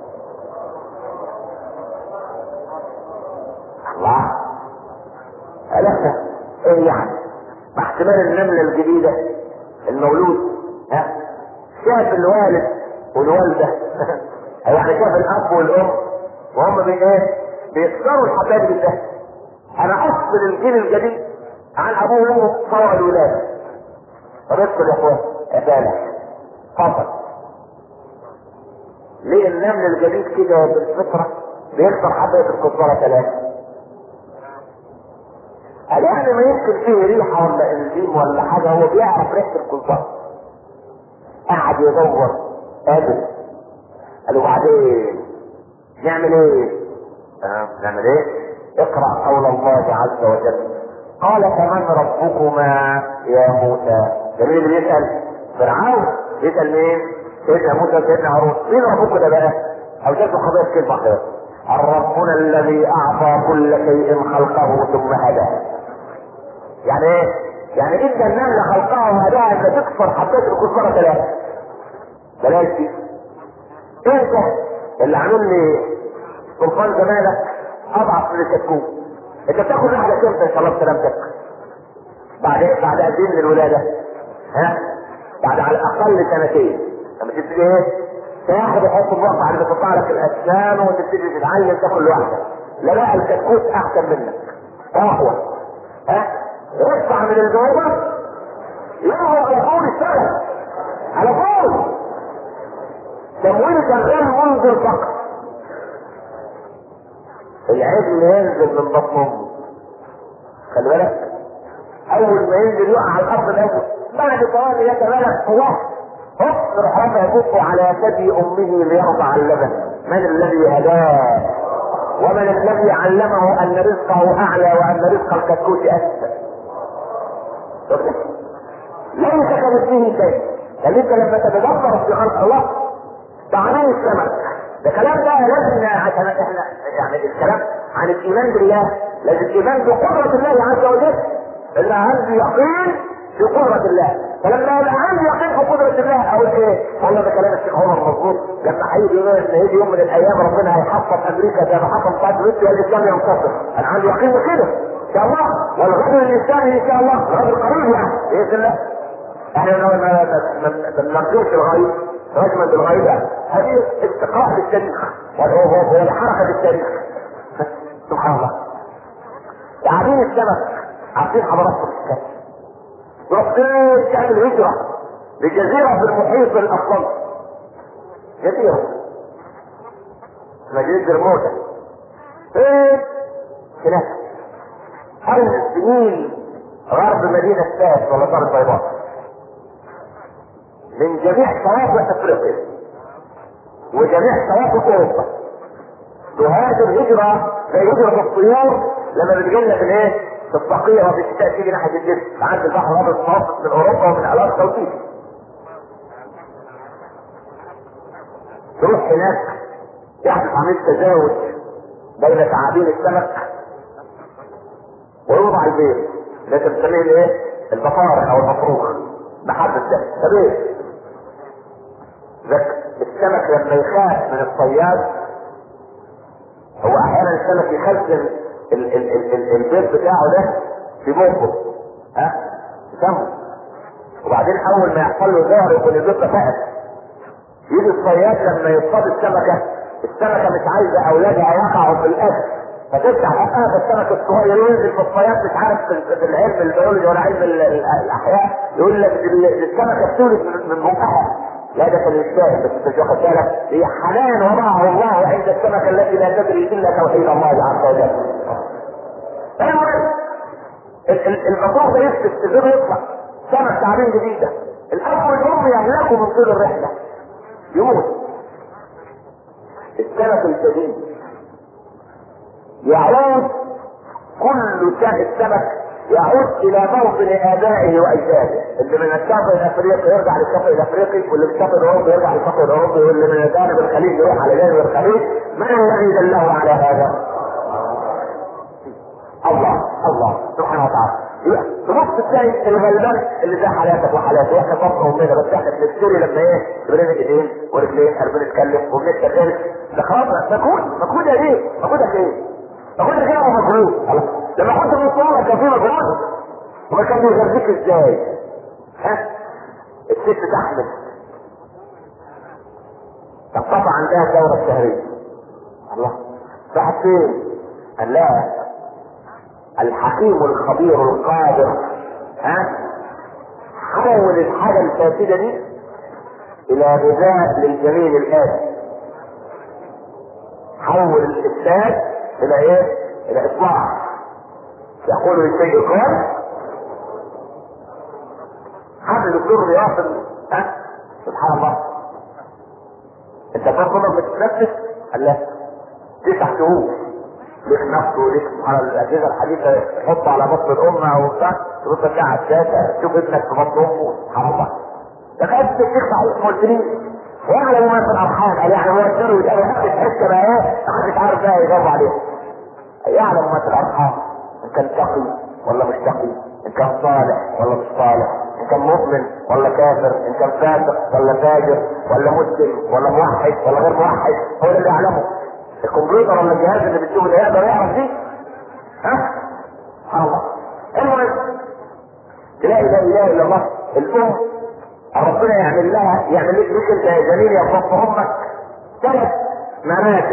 الله ألفت ايه يعني مع احتمال النملة الجديدة المولود ها شاف الوالد والوالدة يعني شاف الاب والام وهم بي ايه بيكسروا الحبايب بالله انا افصل الجيل الجديد عن ابوه وامه صور الولاده طب ادخل يا اخوان يا فالح فصل ليه النمل الجديد كده بالفطره بيكسر حبايه الكزبره ثلاثه قال يعني ما يمكن فيه ريحه ولا انزيم ولا حاجه هو بيعرف ريحه الكزبره قعد يدور قابل قال وبعدين نعمل ايه؟ آه نعمل ايه؟ اقرا قول الله عز وجل قال فمن ربكما يا موسى ده مين اللي بيسال؟ فرعون يسال مين؟ سيدنا موسى سيدنا هارون مين ربكم ده بقى؟ او جاته قضيه كلمه خير ربنا الذي اعطى كل شيء خلقه ثم هداه يعني ايه؟ يعني انت النمله خلقها وهداها انت تكسر حبات الكفاره ثلاثه بلاش دي انت اللي عامل لي سلطان زمانك اضعف من الكتكوت انت بتاخد واحده امتى ان شاء الله بسلامتك بعد ايه بعد قد ايه من الولاده ها بعد على الاقل سنتين لما تبتدي ايه تاخد وحط الوقت على تقطع لك الاسنان وتبتدي تتعلم تاكل لوحدك لا لا الكتكوت احسن منك اقوى ها ارفع من الجوابه يروح على طول السنه على طول تمويل شغال منذ الفقر العجل ينزل من بطن امه خلي بالك اول ما ينزل يقع على الارض الاول بعد ثواني يتملك قواه هوب يروح رافع بقه على ثدي امه ليرضع اللبن من الذي هداه ومن الذي علمه ان رزقه اعلى وان رزق الكتكوت اسفل ليس كمثله شيء بل انت لما تتدبر في خلق الله تعليم السمك ده كلام ده لازم عشان احنا يعني الكلام عن الايمان بالله لازم الايمان بقدرة الله عز وجل اللي عندي يقين في قدرة الله فلما يبقى عندي يقين في قدرة الله اقول ايه؟ والله ده كلام الشيخ عمر مظبوط لما هيجي يوم ان هيجي يوم من الايام ربنا هيحفظ امريكا زي ما حصل بتاعت روسيا الاسلام ينتصر انا عندي يقين بكده ان شاء الله والغد الاسلامي ان شاء الله غد قريب يعني باذن الله احنا ما ما نرجوش الغيب رجما بالغيب هذه استقراء بالتاريخ والحركه بالتاريخ سبحان الله تعابين السمك عارفين حضراتكم الكلام يروح فين تعمل هجره لجزيره في المحيط الاطلنطي جزيره اسمها جزيره موتى فين هناك ألف سنين غرب مدينة فاس ولا دار البيضاء من جميع شواطئ افريقيا وجميع شواطئ اوروبا تهاجر هجرة زي هجرة الطيور لما بتجيلنا في الايه؟ في الصقيع وفي الشتاء تيجي ناحية الجسم عند البحر الابيض المتوسط من اوروبا ومن الاسكا وتيجي تروح هناك يحدث عملية تزاوج بين تعابين السمك ويوضع البيض اللي انت بتسميه الايه؟ البطارخ او المفروخ بحد الدم طبيعي السمك لما يخاف من الصياد هو احيانا السمك يخزن ال- ال- ال- ال- البيض بتاعه ده في بقه ها فمه وبعدين اول ما يحصل له ظهر يكون البيض ده فقد يجي الصياد لما يصطاد السمكه السمكه مش عايزه اولادها يقعوا في الاكل فتفتح بقها السمك الصغير ينزل في الصياد مش عارف في في العلم البيولوجي ولا علم ال- ال- الاحياء يقول لك ال- السمكه بتولد من- من بقها لا ده كان يستاهل بس انت مش واخد بالك هي حنان وضعه الله عند السمكه التي لا تدري الا توحيد الله عز وجل. المهم ال- ال- المطروح ده يفتح الزر يطلع سمك تعابين جديده الاب والام يهلكوا من طول الرحله يموت السمك الجديد يعود كل سمك السمك يعود الى موطن ابائه واجداده اللي من الشاطئ الافريقي يرجع للشاطئ الافريقي واللي من الشاطئ الاوروبي يرجع للشاطئ الاوروبي واللي من جانب الخليج يروح على جانب الخليج من الذي دله على هذا؟ الله الله سبحانه وتعالى يبقى تبص تلاقي الغلبان اللي زي حالاتك وحالاتي واحنا بطن امنا بس احنا بنشتري لما ايه بنرمي ايدين ورجلين قلبنا نتكلم وبنتكلم ده خلاص مجهود مجهود يا ايه؟ مجهودك ايه؟ مجهودك ايه هو مجهود خلاص لما كنت بتصور كان في مجهود هو كان بيغذيك ازاي؟ ها؟ الست تحمل تنقطع عندها الدورة الشهرية الله راحت فين؟ قال لا الحكيم الخبير القادر ها حول الحاجة الفاسدة دي إلى غذاء للجميل الآتي حول الإفساد إلى إيه؟ إلى إصلاح يقول للشيء كن حد دكتور رياض ها سبحان الله انت فاهم بتتنفس قال لا تسع شهور ليك نفسه وليك سبحان الله الاجهزه الحديثه تحطه على بطن الام او بتاع تبص تلاقي على الشاشه تشوف ابنك في بطن امه سبحان الله ده كانت الشيخ صحيح ما قلتليش ويعلم ما في الارحام قال يعني هو السر يتقال اخذ حته بقى ايه مش عارف بقى يجاوب عليه يعلم ما في الارحام ان كان تقي ولا مش تقي ان كان صالح ولا مش صالح ان كان مؤمن ولا كافر ان كان فاسق ولا فاجر ولا مسلم ولا موحد ولا غير موحد هو اللي يعلمه الكمبيوتر ولا الجهاز اللي بتشوفه ده يقدر يعرف دي ها سبحان الله المهم لا اله الا الا الله الام ربنا يعمل لها يعمل لك لك انت يا جميل يا صف امك ثلاث مناكب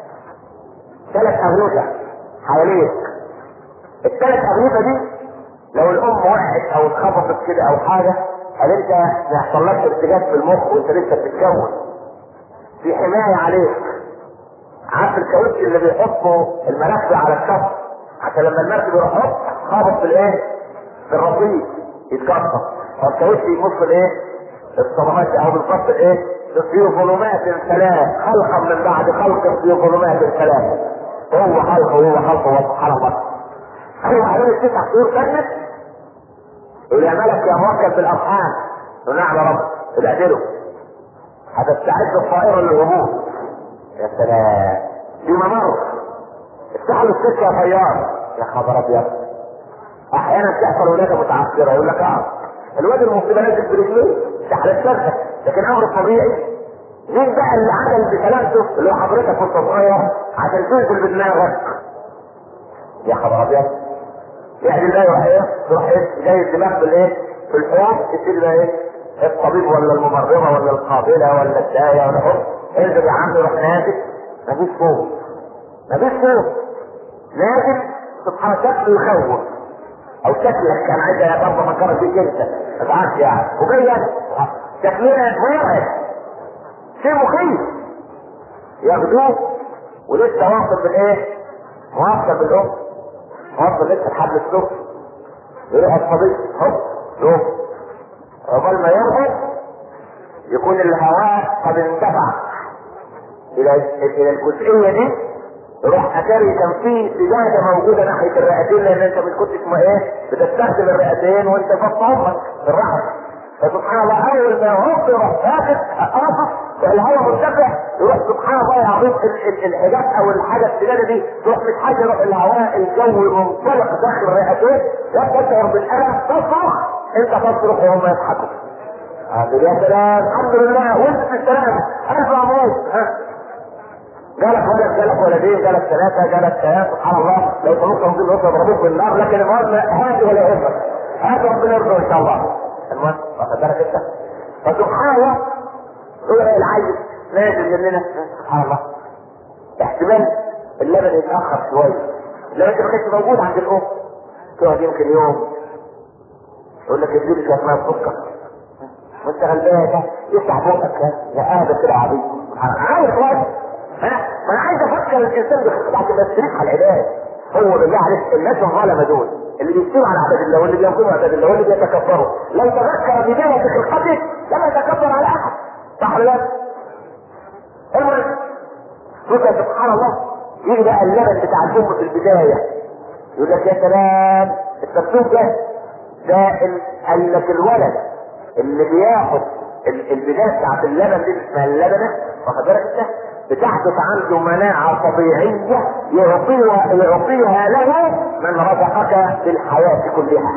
ثلاث اغنيه حواليك الثلاث اغنيه دي لو الام وقعت او اتخبطت كده او حاجه قال انت ما يحصلكش ارتجاج في المخ وانت لسه بتتكون في حمايه عليك عارف الكاوتش اللي بيحطوا المراكب على الكف عشان لما المركب يروح هوب خابط في الايه؟ في الرصيف يتكسر فالكاوتش يبص الايه؟ الصدمات او بالظبط الايه؟ في ظلمات ثلاث خلقا من بعد خلق في ظلمات ثلاث هو خلقه وهو خلقه سبحان الله هو عليه التسع شهور كانت يقول يا ملك يا موكل بالارحام يقول نعم يا رب ابعدله هتستعد الطائره للهبوط يا سلام دي ممر افتح له السكه يا طيار يا خبر ابيض احيانا تحصل ولاده متعثره يقول لك اه الواد المصيبه نازل برجليه تحت الشركه لكن امر طبيعي مين بقى اللي عدل بسلامته اللي هو حضرتك وانت صغير عشان تنزل بدماغك يا خبر ابيض يعني لا يروح ايه يروح ايه جاي الدماغ بالايه في الحوض يصير بقى ايه الطبيب ولا الممرضه ولا القابله ولا الدايه ولا حب انزل يا عم روح نازل مفيش صوت مفيش صوت نازل سبحان شكله يخوف او شكلك كان عايز يا برضه مكرر فيك انت ما تعرفش يعني وجاي شكلنا مرعب شيء مخيف ياخدوه ولسه واصل بالايه؟ واصل بالام واصل لسه الحبل السفلي يروح الصبي هوب يوم عقبال ما يرقد يكون الهواء قد انتفع الى الى الجزئيه دي يروح اتاري كان في سجاده موجوده ناحيه الرئتين لان انت مش كنت ما ايه بتستخدم الرئتين وانت فوق امك في الرحم فسبحان الله اول ما هو يروح فاقد رفع الهواء مرتفع يروح سبحان الله العظيم الحجاب او الحاجه السجاده دي تروح مش حاجه يروح الهواء الجوي منطلق داخل الرئتين وتشعر بالالم تصرخ انت تصرخ وهم يضحكوا قال يا سلام الحمد لله وانت في السلام الف مبروك ها جالك ولد جالك ولدين جالك ثلاثة جالك ثلاثة سبحان الله لو طلبت تنظيم الأسرة ضربوك بالنار لكن المهم هاتي ولا يهمك هاتي ربنا يرضى إن شاء الله المهم واخد بالك أنت فسبحان الله هو العيل نازل مننا سبحان الله احتمال اللبن يتأخر شوية لو أنت ما كانش موجود عند الأم تقعد يمكن يوم يقول لك اديني شوية مية سكر وانت غلبان يفتح بقك يا قادر كده عبيط عارف واحد انا انا عايز افكر الانسان بعد ما يستريح على العباد هو بالله عليك الناس الظلمه دول اللي بيشتموا على عباد الله واللي بينقموا عباد الله واللي بيتكبروا لو تذكر بدايه خلقته لما يتكبر على احد صح ولا لا؟ المهم شوف سبحان الله يجي بقى اللبن بتاع الام في البدايه يقول لك يا سلام التفسير ده ده قال لك الولد اللي بياخد البدايه بتاعت اللبن دي اسمها اللبنه واخد بالك انت بتحدث عنده مناعة طبيعية يعطيها يعطيها له من رزقك في الحياة كلها.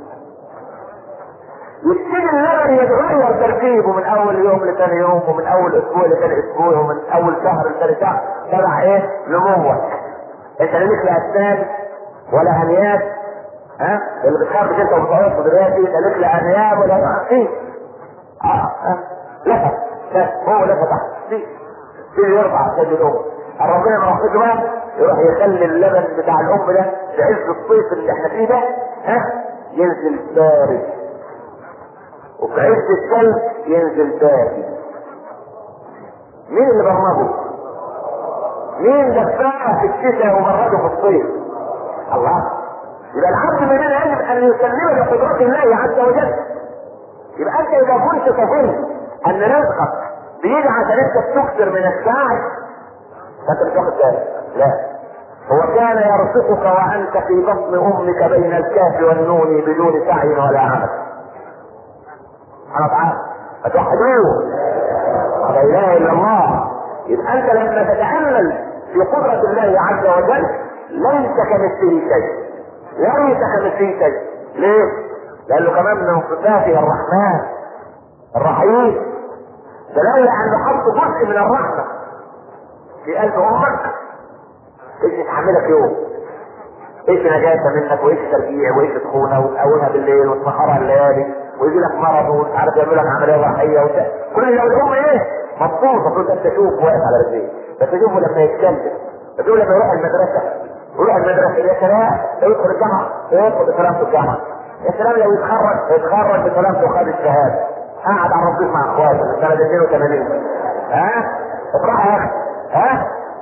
يبتدي اللبن يتغير تركيبه من اول يوم لثاني يوم ومن اول اسبوع لثاني اسبوع ومن اول شهر لثاني شهر تبع ايه؟ نموك. انت لا ليك لا اسنان ولا انياب ها؟ اللي بتخاف انت وبتعوض دلوقتي لا ليك لا انياب ولا فيه. اه اه لفت هو لفت تحت يبتدي يرفع سد الام ربنا ما وفقه بقى يروح يخلي اللبن بتاع الام ده في عز الصيف اللي احنا فيه ده ها ينزل بارد وفي عز الثلج ينزل بارد مين اللي برمجه؟ مين دفعه في الشتاء وبرده في الصيف؟ الله يبقى العبد من هنا يجب ان يسلم لقدرات الله عز وجل يبقى انت اذا كنت تظن ان رزقك بيجي عشان انت تكثر من السعي فانت مش واخد بالك لا هو كان يرزقك وانت في بطن امك بين الكاف والنون بدون سعي ولا عمل سبحانه وتعالى فتوحدوه لا اله الا الله يبقى انت لما تتامل في قدره الله عز وجل ليس كمثله شيء ليس كمثله شيء ليه؟ لانه كمان من صفاته الرحمن الرحيم دلاله انه حط جزء من الرحمه في قلب امك ايش تحملك يوم ايش نجاسه منك وايش ترجيع وايش تخونه وتقومها بالليل وتسهرها الليالي ويجي لك مرض ومش عارف يعمل لك عمليه جراحيه وت... كل اللي الام ايه مبسوط المفروض انت تشوف واقف على رجليه بس تشوفه لما يتكلم تشوفه لما يروح المدرسه يروح المدرسه يا سلام لو يدخل الجامعه يدخل بسلامته الجامعه يا سلام لو يتخرج يتخرج بسلامته وخد الشهاده قاعد على الرصيف مع اخواته سنه 82 ها افرح يا اخي ها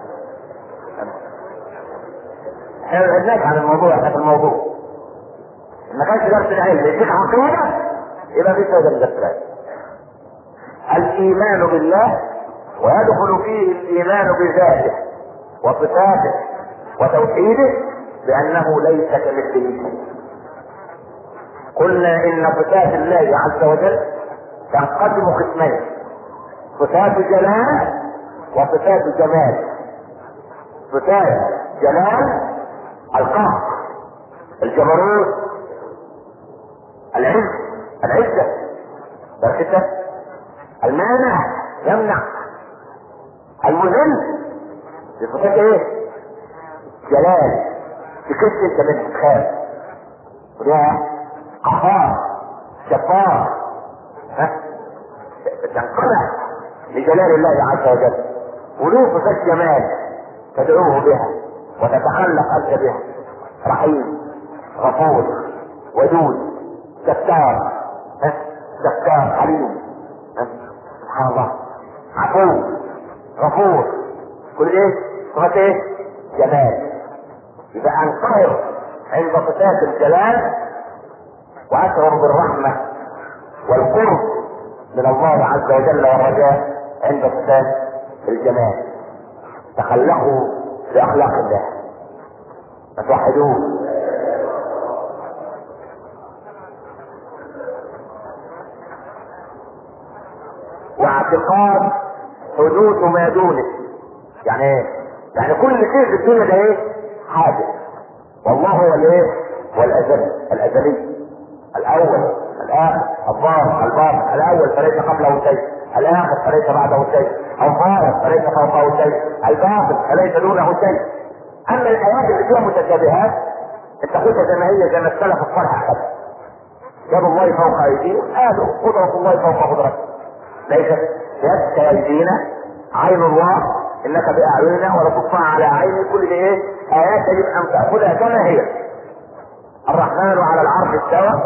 احنا ما بعدناش عن الموضوع احنا في الموضوع ما كانش درس العلم يديك عقيده يبقى في فايده من درس العلم الايمان بالله ويدخل فيه الايمان بذاته وصفاته وتوحيده بانه ليس كمثله شيء قلنا ان صفات الله عز وجل تنقسم قسمين صفات جلال وصفات جمال صفات جلال القهر الجبروت العز العزة بركته المانع يمنع المذل بصفات ايه؟ جلال تكش انت منها تخاف وده قهار جبار ها تنقلع لجلال الله عز وجل وله صفات جمال تدعوه بها وتتخلق انت بها رحيم غفور ودود ستار ها ستار حليم ها سبحان الله عفو غفور كل ايه صفات ايه جمال يبقى انقهر عند صفات الجلال واشعر بالرحمه والقرب من الله عز وجل والرجاء عند صفات الجمال تخلقوا باخلاق الله فتوحدوه واعتقاد حدوث ما دونه يعني ايه؟ يعني كل شيء في الدنيا ده ايه؟ حادث والله هو الايه؟ هو الازلي الازلي الاول الاخر الظاهر الباطن الاول فليس قبله شيء الاخر فليس بعده شيء الظاهر فليس فوقه شيء الباطن فليس دونه شيء اما الايات اللي فيها متشابهات انت خدها زي ما هي زي ما السلف الصالح اخذ يد الله فوق ايديهم قالوا قدرة الله فوق قدرته ليست يد كايدينا عين الله انك باعيننا ولا تطلع على عيني كل دي ايه ايات يجب ان تاخذها كما هي الرحمن على العرش استوى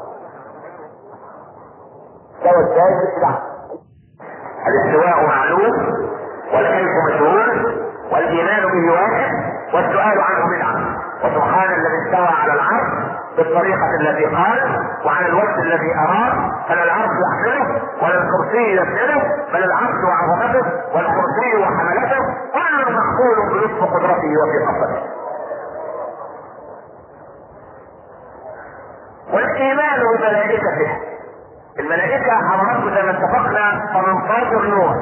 استوى ازاي مش دعوه الاستواء معلوم والكيف مشهور والايمان به واحد والسؤال عنه بدعه وسبحان الذي استوى على العرش بالطريقة التي قال وعلى الوقت الذي أراد فلا العرش يحمله ولا الكرسي يسنده بل العرش وعظمته والكرسي وحملته كل مقبول بلطف قدرته وفي قصته والإيمان بملائكته الملائكة حضراتكم زي ما اتفقنا 18 نوع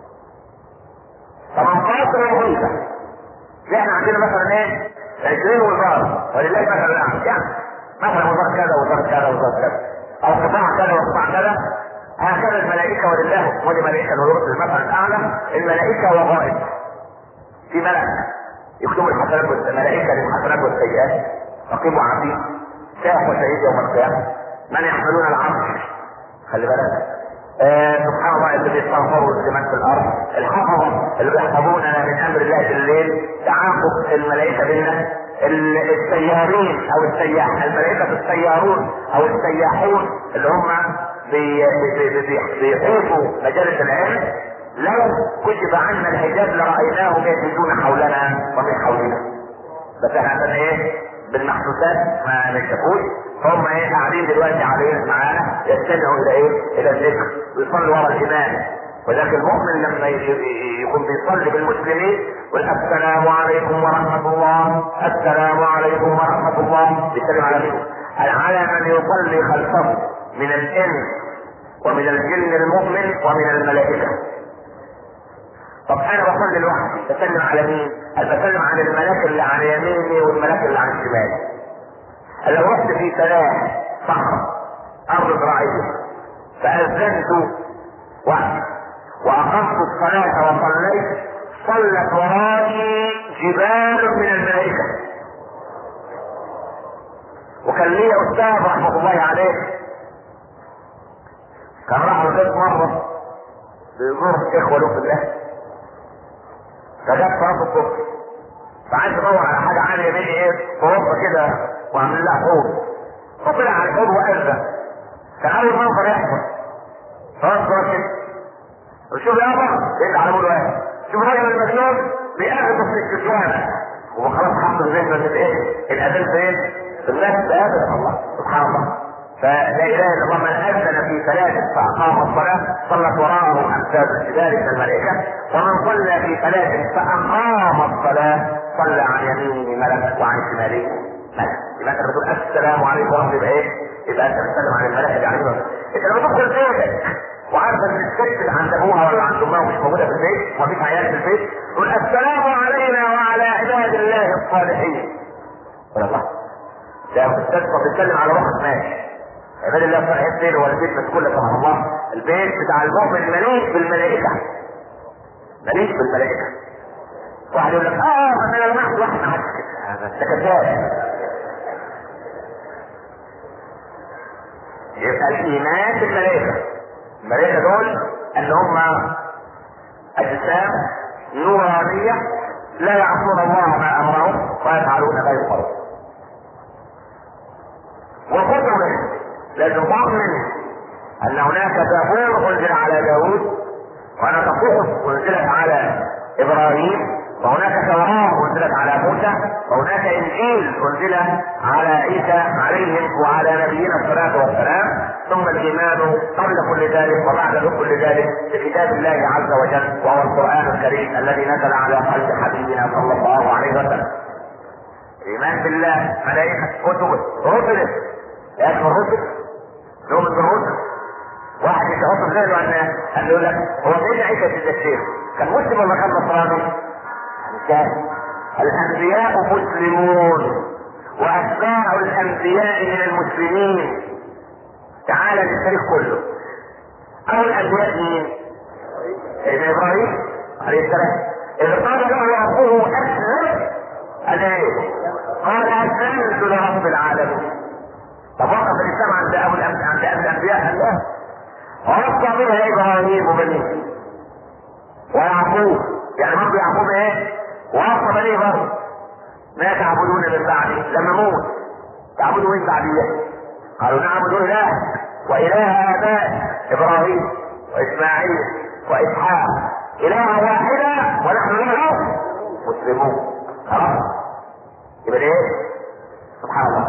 18 وظيفة احنا عندنا مثلا ايه 20 وزارة ولله مثلا الاعلى يعني مثلا وزارة كذا وزارة كذا وزارة كذا او قطاع كذا وقطاع كذا هكذا الملائكة ولله ولملائكة الورود المثل الاعلى الملائكة وظائف في ملك يكتب الحسنات والملائكة للحسنات والسيئات رقيب وعتيد شاف وشهيد يوم القيامة من يحملون العرش خلي بالك آه سبحان الله اللي بيستغفروا الزمان في الارض الحفظ اللي بيحفظوننا من امر الله في الليل تعاقب الملائكه بيننا السيارين او السياح الملائكه السيارون او السياحون اللي هم بي بي بي بيحيطوا مجالس العلم لو كشف عنا الحجاب لرايناهم يجدون حولنا ومن حولنا بس احنا ايه بالمحسوسات ما نشافوش هم ايه قاعدين دلوقتي علينا معانا يستمعوا الى ايه؟ الى الذكر ويصلوا ورا الامام ولكن المؤمن لما يكون بيصلي بالمسلمين يقول السلام عليكم ورحمة الله السلام عليكم ورحمة الله بيسلم على مين؟ على من يصلي خلفه من الانس ومن الجن المؤمن ومن الملائكة طب انا بصلي لوحدي بسلم على مين؟ انا بسلم على الملاك اللي عن يميني والملاك اللي عن شمالي لو رحت في سلاح صحراء ارض زراعيه فاذنت وحدي واقمت الصلاه وصليت صلت ورائي جبال من الملائكه وكان لي استاذ رحمه الله عليه كان راح البيت مره بيزور اخوه له في الله فجاب صلاه الصبح فعايز ادور على حاجه عاليه مني ايه في غرفه كده وعامل لها حوض فطلع على الحوض واذن كان اول منظر يحصل فاصبر كده وشوف يابا يطلع على مول واحد شوف الراجل المجنون بيأخذ في الكتوان هو خلاص حط ذهنه ان ايه الاذان فين؟ في الناس بآدم الله سبحان الله فلا اله الا الله من اذن في ثلاث فاقام الصلاه صلت وراءه امثال ذلك الملائكه ومن صلى في ثلاث فاقام الصلاه صلى عن يمينه ملك وعن شماله ملك يبقى انت بتقول السلام عليكم ورحمه الله يبقى ايه؟ يبقى انت بتسلم على الملائكه عليهم انت لما تدخل بيتك وعارف ان الست اللي عند ابوها ولا عند امها مش موجوده في البيت ومفيش عيال في البيت تقول السلام علينا وعلى عباد الله الصالحين الله ده بتتصل بتتكلم على واحد ماشي عباد الله الصالحين فين هو البيت مسكون لك سبحان الله البيت بتاع المؤمن مليء بالملائكه مليء بالملائكه واحد يقول لك اه انا لمحت واحد معاك هذا انت كذاب يبقى الايمان بالملائكه الملائكه دول ان هم اجسام نورانيه لا يعصون الله ما امرهم ويفعلون ما يؤمرون وكتب لازم تؤمن ان هناك زبور انزل على داوود وهناك صحف انزلت على ابراهيم وهناك توراة انزلت على موسى وهناك انجيل انزل على عيسى عليهم وعلى نبينا الصلاة والسلام ثم الايمان قبل كل ذلك وبعد كل ذلك بكتاب الله عز وجل وهو القرآن الكريم الذي نزل على قلب حبيبنا صلى الله عليه وسلم ايمان بالله ملائكة كتب رسل يا الرسل نؤمن بالرسل واحد يتوصل غيره ان ان يقول لك هو سيدنا عيسى في الشيخ كان مسلم ولا كان نصراني؟ كان الانبياء مسلمون واتباع الانبياء من المسلمين تعالى للتاريخ كله اول الانبياء مين؟ سيدنا ابراهيم عليه السلام اذا قال له يعقوب اسلم قال ايه؟ قال اسلمت لرب العالمين طب وقف الاسلام عند ابو عند الانبياء الله ووصى منها ابراهيم بنيه ويعقوب يعني برضه يعقوب ايه؟ ووصى بنيه برضه ما تعبدون من بعدي لما موت تعبدوا من بعديه قالوا نعبد اله واله اباء ابراهيم واسماعيل واسحاق اله واحده ونحن له مسلمون خلاص يبقى ايه؟ سبحان الله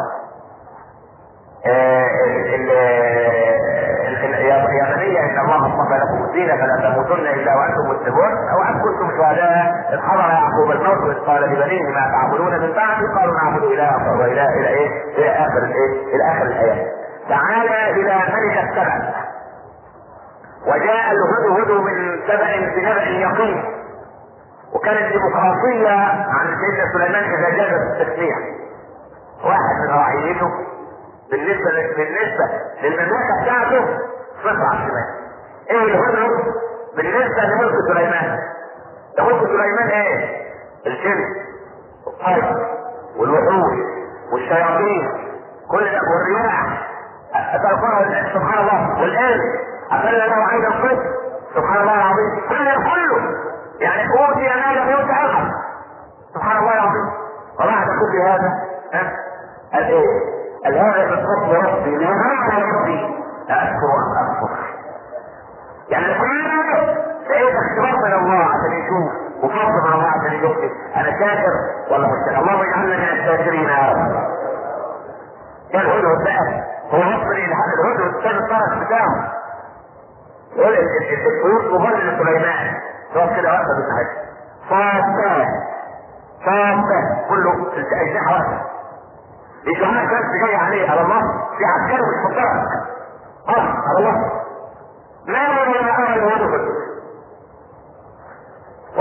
يا بني ان الله اصطفى لكم الدين فلا تموتن الا وانتم مسلمون او ان كنتم شهداء اذ حضر يعقوب الموت واذ قال لبنيه ما تعبدون من بعدي قالوا نعبد اله واله الى ايه؟ الى اخر الايه؟ الى اخر الايات. تعالى الى ملك السبع وجاء الهدهد من سبع بنبأ يقين وكانت ديمقراطية عن سيدنا سليمان إذا جاز التسمية واحد من رعيته بالنسبة بالنسبة للمملكة بتاعته صفر على الشمال. ايه الهدهد بالنسبة لملك سليمان؟ ده ملك سليمان ايه؟ الجن والطير والوحوش والشياطين كل ده والرياح سبحان الله والآن أفل له عين القدس سبحان الله العظيم كل ده كله يعني أوتي ما لم يؤت أحد سبحان الله العظيم وبعد كل هذا ها قال ايه؟ قال هذا من فضل ربي لا على ربي أذكر أم أكفر يعني كل ده اختبار من الله عشان يشوف وفضل من الله عشان يشوف انا شاكر ولا مش شاكر اللهم اجعلنا من الشاكرين يا رب كان الهدهد بقى هو وصل الى هذا الهدهد الثاني الطرف بتاعه يقول الطيور مبرر لسليمان تقف كده واقفه بالحاجه صافات صافات كله اجنحه واقفه يجمع شمس جاي عليه على الله في عسكري مش مطلق اه على الله ما ولا ارى الهدهد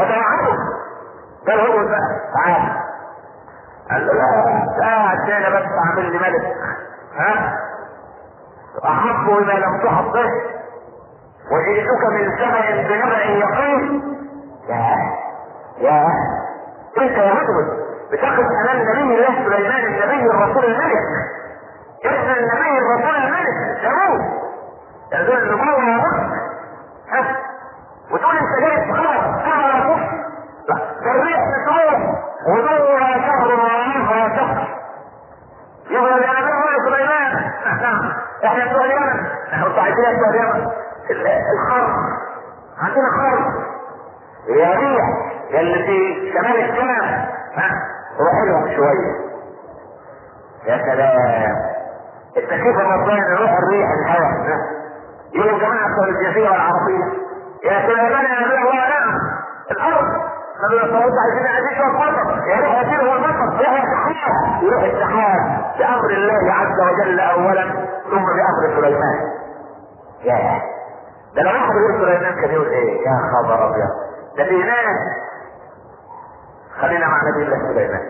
قال هو بقى تعال قال له لا لا تاني بس اعمل لي ملك ها احب اذا لم تحط به وجئتك من سبع بنبع يقين يا يا انت يا رجل بتقف امام نبي الله سليمان النبي الرسول الملك ابن النبي الرسول الملك داوود يقول النبوة يا رب ها وتقول انت جاي خلاص انا يا رب لا الريح بتروح ودورها شهر وراها شهر يقول يا نبي الله سليمان احنا بتوع اليمن احنا صاحبين بتوع اليمن الخرق عندنا خرق يا ريح اللي في شمال الشام ها روح لهم شويه يا سلام التكييف الرباني يروح الريح الهواء يقولوا جماعه بتوع الجزيره العربيه يا سليمان يا نبي الله نعم الارض لما يصوت عايزين عايزين شويه مطر يروح يطير هو المطر يروح السحاب يروح السحاب بامر الله عز وجل اولا ثم بامر سليمان يا ده لو واحد يقول سليمان كان يقول ايه يا خبر ابيض ده في ناس خلينا مع نبي الله سليمان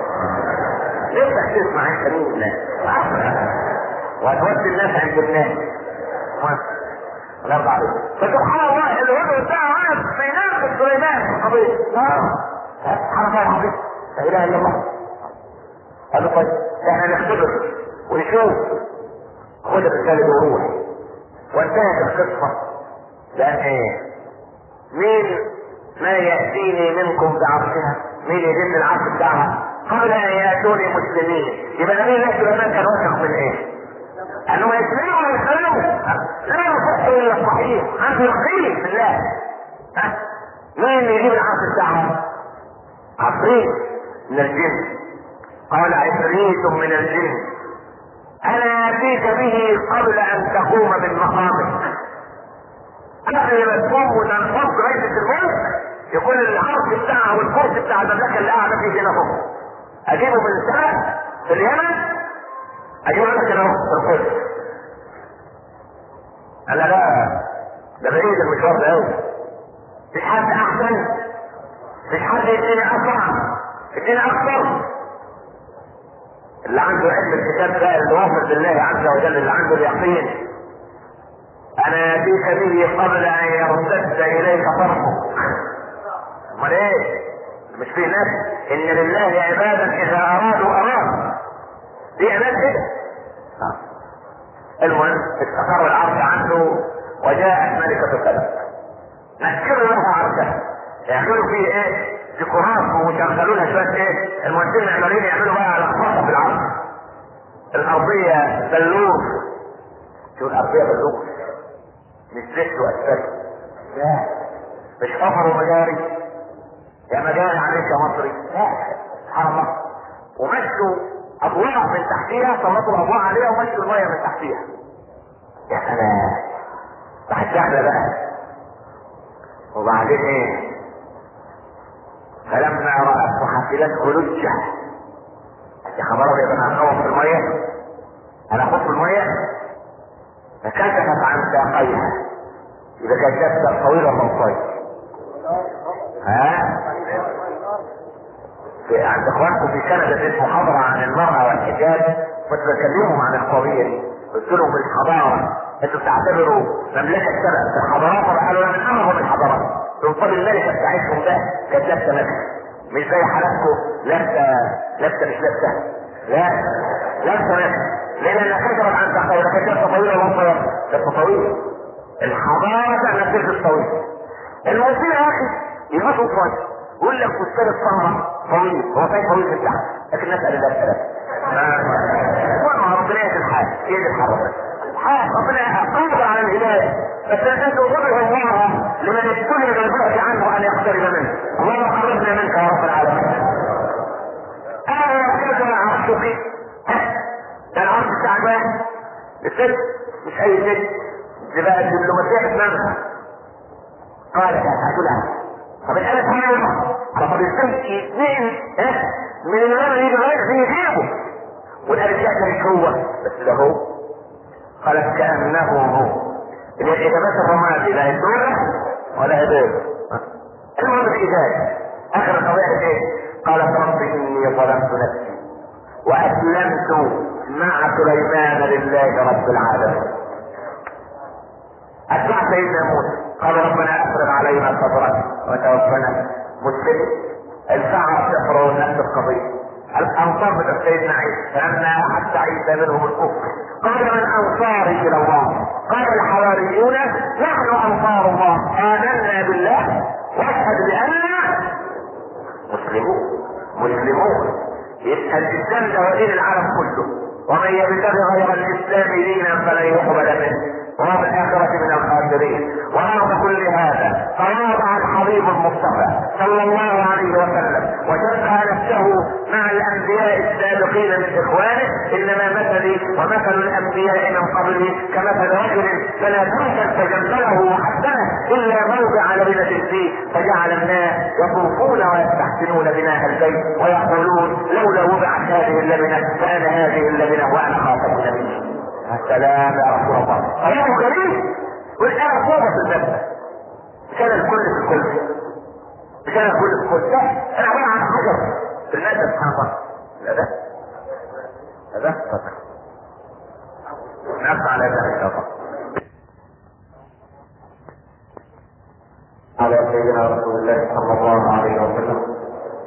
نفتح تسمع انت مين الناس وهتودي الناس عند الناس الله عليك فسبحان الله الهدى بتاعه واقف في نفس سليمان حبيبي سبحان الله العظيم لا اله الا الله قال له طيب احنا نختبر ونشوف خد الرسالة وروح وانتهت القصة لان ايه مين ما يأتيني منكم بعرشها مين يجيب العرش بتاعها قبل ان يأتوني مسلمين يبقى نبي الله سليمان كان واثق من ايه انه يسلموا ويسلموا لا يصح الا الصحيح عنده يقين بالله ها مين يجيب العرش بتاعها عفريت من الجن قال عفريت من الجن انا اتيك به قبل ان تقوم من مقامك قبل ما تقوم وتنفض رئيسة الملك يكون العرش بتاعها والكرسي بتاع المملكه اللي قاعده فيه هنا فوق اجيبه من السماء في اليمن اجيبه لك هنا في القدس قال لا ده بعيد المشوار ده قوي مفيش حد احسن مفيش حد يديني اسرع يديني اكثر اللي عنده علم الكتاب ده اللي واثق بالله عز وجل اللي عنده اليقين انا اتيك به قبل ان يرتد اليك طرفك امال ايه مش في ناس ان لله عبادا اذا ارادوا اراد دي عباد كده المهم استقر العرش عنه وجاءت ملكة القدر نكروا لها عرشها يعملوا فيه ايه ديكورات ويشغلوا لها شويه ايه المهندسين المعماريين يعملوا بقى على خاصه في العرش الارضيه بلوغ شو الارضيه بلوغ مش زيت واسفلت لا مش حفر ومجاري يا مجاري عليك يا مصري لا سبحان الله ومشوا اضواء من تحتيها سلطوا الاضواء عليها ومشوا الميه من تحتيها يا سلام بعد سهلة بقى وبعدين ايه فلما رأته حسبته لجة يا خبر ابيض انا هخوف في المية انا اخوف في المية فكشفت عن ساقيها اذا كانت جثة طويلة منطية ها في عند اخوانكم في كندا في محاضرة عن المرأة والحجاب كنت بكلمهم عن القضية دي قلت لهم الحضارة انتوا بتعتبروا مملكة سبع في الحضارات قالوا من اعظم الحضارات تنطب الملكة بتاعتهم ده كانت لابسة ملكة مش زي حالاتكم لابسة لابسة مش لابسة لا لابسة ملكة لان انا كثرت عن تحقيق كانت لابسة طويلة ولا قصيرة لابسة طويلة الحضارة كانت لابسة طويلة الموضوع يا اخي يلبسوا كويس يقول لك فستان السمرة طويل هو فاهم طويل من تحت لكن الناس قال لا لا ما ربنا يهدي الحال يهدي الحال حال ربنا قادر على الهداية بس لا تضره الله لمن ابتلي بالبعد عنه ان يقترب منه اللهم قربنا منك يا رب العالمين انا كذا عرشك ده العرش بتاع واحد الست مش اي ست دي بقى الدبلوماسيه بتنامها قالت هتقولها طب الآن تعالى طب ازاي اثنين ها من اليمن يجي رايح في يجيبه والآن ده مش هو بس ده هو قالت كأنه هو الإجابات الرمادي لا يدور ولا يدور المهم الإجابة اخر القضيه ايه؟ قالت رب اني ظلمت نفسي واسلمت مع سليمان لله رب العالمين اتبع سيدنا موسى قال ربنا افرغ علينا صبرا وتوفنا مسلم الساعة الصفر والنفس القضية الانصار من سيدنا عيسى فلما احس عيسى منهم الكفر قال من انصاري الى الله قال الحواريون نحن انصار الله امنا بالله واشهد باننا مسلمون مسلمون يبقى الاسلام ده دين العالم كله ومن يبتغي غير الاسلام دينا فلن يقبل منه وهو في الآخرة من الخاسرين ورغم كل هذا تواضع الحبيب المصطفى صلى الله عليه وسلم وشبه نفسه مع الأنبياء السابقين من إخوانه إنما مثلي ومثل الأنبياء من قبلي كمثل رجل فلا تنسى تجمله وحسنه إلا موضع لبنة فيه فجعل الناس يطوفون ويستحسنون بناء البيت ويقولون لولا وضعت هذه اللبنة كان هذه اللبنة وأنا خاطب النبي السلام يا رسول الله كلامه جميل والآن صوبة في الباب كان الكل في الكل كان الكل في الكل لا انا عبارة عن حجر في المادة سبحان الله لا ده لا ده فتح نفع على ذلك ان شاء الله على سيدنا رسول الله صلى الله عليه وسلم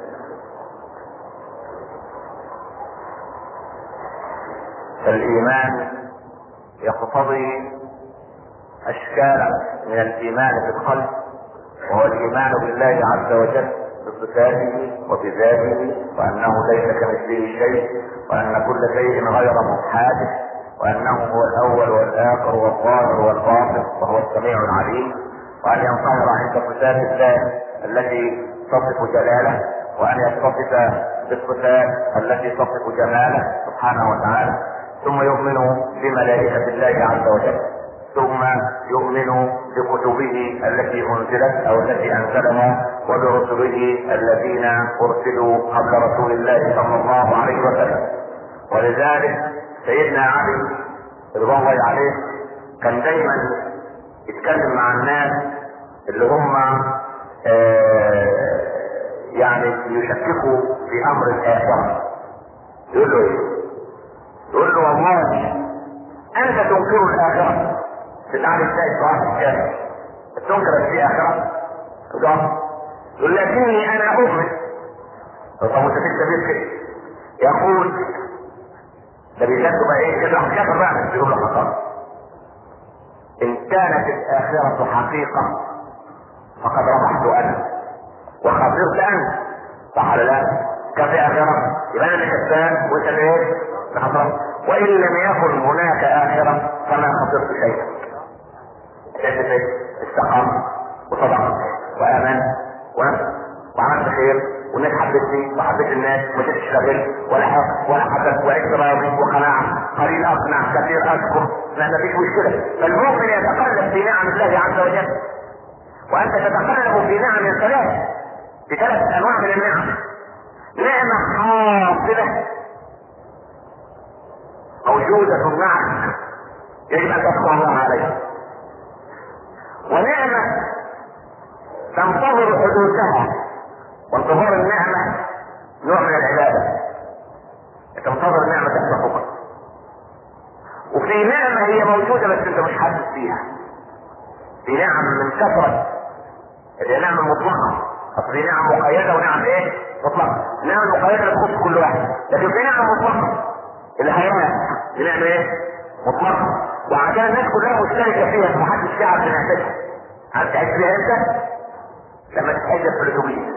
فالإيمان يقتضي اشكالا من الايمان في القلب وهو الايمان بالله عز وجل بصفاته وبذاته وانه ليس كمثله شيء وان كل شيء غير حادث وانه هو الاول والاخر والظاهر والباطن وهو السميع العليم وان ينصهر عند صفات الله التي تصف جلاله وان يتصف بالصفات التي تصف جماله سبحانه وتعالى ثم يؤمن بملائكة الله عز وجل ثم يؤمن بكتبه التي انزلت او التي انزلها وبرسله الذين ارسلوا قبل رسول الله صلى الله عليه وسلم ولذلك سيدنا علي رضي الله عليه كان دايما يتكلم مع الناس اللي هم آه يعني يشككوا في امر الاخره يقول له ايه؟ يقول له والله انت تنكر الاخره تتعلم ازاي الصلاه الجاهل تنكر في اخره يقول لكني انا اؤمن طب انت تكتب كده يقول ده بيكتب بقى ايه كده راح كتب بقى بيقول له خطأ ان كانت الاخره حقيقه فقد ربحت انا وخسرت انت صح ولا لا؟ كان في اخره يبقى انا اللي كسبان وانت اللي ايه؟ خسرت وان لم يكن هناك اخره فما خسرت شيئا كذبت استقام وصدق وامن وعملت خير والناس حبتني وحبيت الناس وما تشتغل ولا حق ولا حسد وعشت راضي وقناعة قليل اقنع كثير اذكر لا ما فيش مشكلة فالمؤمن يتقلب في نعم الله عز وجل وانت تتقلب في نعم الثلاث بثلاث انواع من النعم نعمة حاصلة موجودة معك يجب ان تشكر الله عليها ونعمة تنتظر حدوثها وانتظار النعمة نوع من العبادة تنتظر النعمة تحققها وفي نعمة هي موجودة بس انت مش حاسس فيها في نعم من كثرة اللي هي نعمة مطلقة اصل في نعم مقيدة ونعم ايه؟ مطلقة نعم مقيدة تخص كل واحد لكن في نعم مطلقة الحياة دي نعمة ايه؟ مطلقة وعشان الناس كلها مشتركة فيها محدش يعرف نعمتها عارف تعيش فيها انت؟ لما تتحجب في الاتوبيس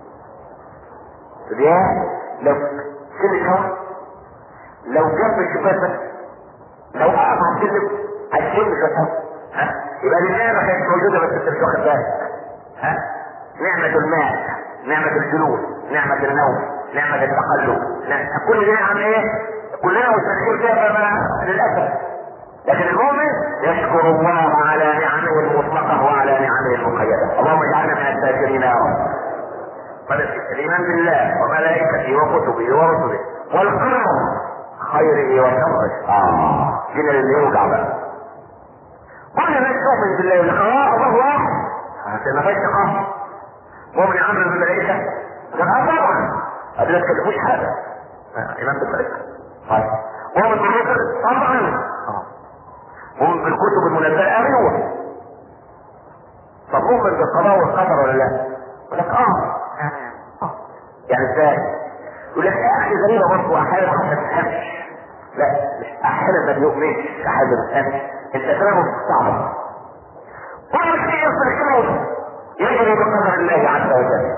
يا لو سيليكون لو جنب الشباك لو اقف على السلم هتشم شويه ها يبقى النعمه كانت موجوده بس انت مش واخد بالك ها نعمة الماء نعمة الجلوس نعمة النوم نعمة التقلب نعمة كل دي نعم ايه كلنا مستحيل فيها فما للاسف لكن المؤمن يشكر الله على نعمه المطلقة وعلى نعمه المقيدة اللهم اجعلنا من الشاكرين يا رب الايمان بالله وملائكته وكتبه ورسله والقدر خيره وشره اه دين اللي يوجع بقى كل الناس تؤمن بالله يقول اه الله واحد ما فيش تقام مؤمن عمل بالملائكه قال اه طبعا قال لك كده مش حاجه آه، ايمان بالملك طيب مؤمن بالرسل طبعا اه مؤمن بالكتب المنزله ايوه طب مؤمن بالقضاء والقدر ولا لا؟ يقول لك اه آه. يعني ازاي؟ يقول لك يا اخي غريبه برضه احيانا ما تفهمش لا مش احيانا ما بيؤمنش احيانا ما بيفهمش انت كلامه صعب كل شيء في الكون يجري بقدر الله عز وجل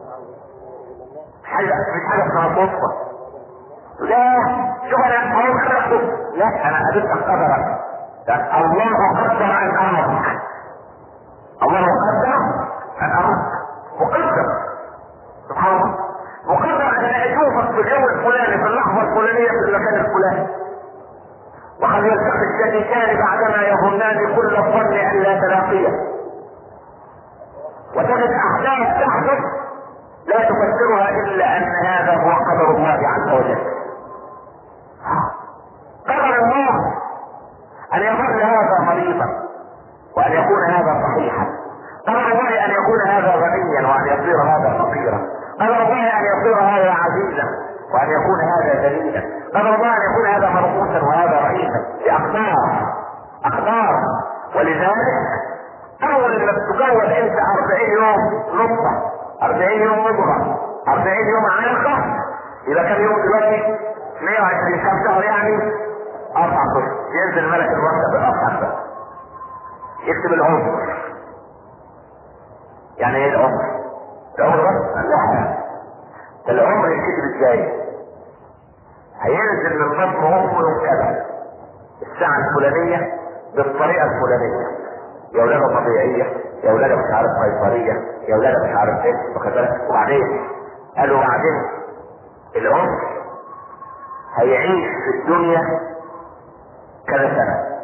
حاجه مش حاجه اسمها صدفه لا شوف انا هو خلقته لا انا قابلت قدرك ده الله قدر ان امرك الله قدر ان امرك مقدر سبحان الله مقدر ان اشوفك في اليوم الفلاني في اللحظه الفلانيه في المكان الفلاني وقد يلتقي الشريكان بعدما يظنان كل الظن ان لا تلاقيه وتجد احداث تحدث لا تفسرها الا ان هذا هو قدر الله عز وجل قدر الله ان يظل هذا مريضا وان يكون هذا صحيحا قدر الله ان يكون هذا غنيا وان يصير هذا فقيرا قدر الله ان يصير هذا عزيزا وان يكون هذا ذليلا قدر الله ان يكون هذا مرقوسا وهذا رئيسا باقدار اقدار ولذلك اول ما تتجوز انت 40 يوم نطفه 40 يوم مضغه 40 يوم علقه يبقى كم يوم دلوقتي 120 كم شهر يعني اربع اشهر ينزل ملك الموت بالاربع اشهر يكتب العمر يعني ايه العمر؟ العمر بس؟ لا ده العمر يتكتب ازاي؟ هينزل من بطن امه يوم كذا الساعة الفلانية بالطريقة الفلانية يا ولادة طبيعية يا ولادة مش عارف قيصرية يا ولادة مش عارف ايه واخد بالك وبعدين قالوا بعدين العمر هيعيش في الدنيا كذا سنة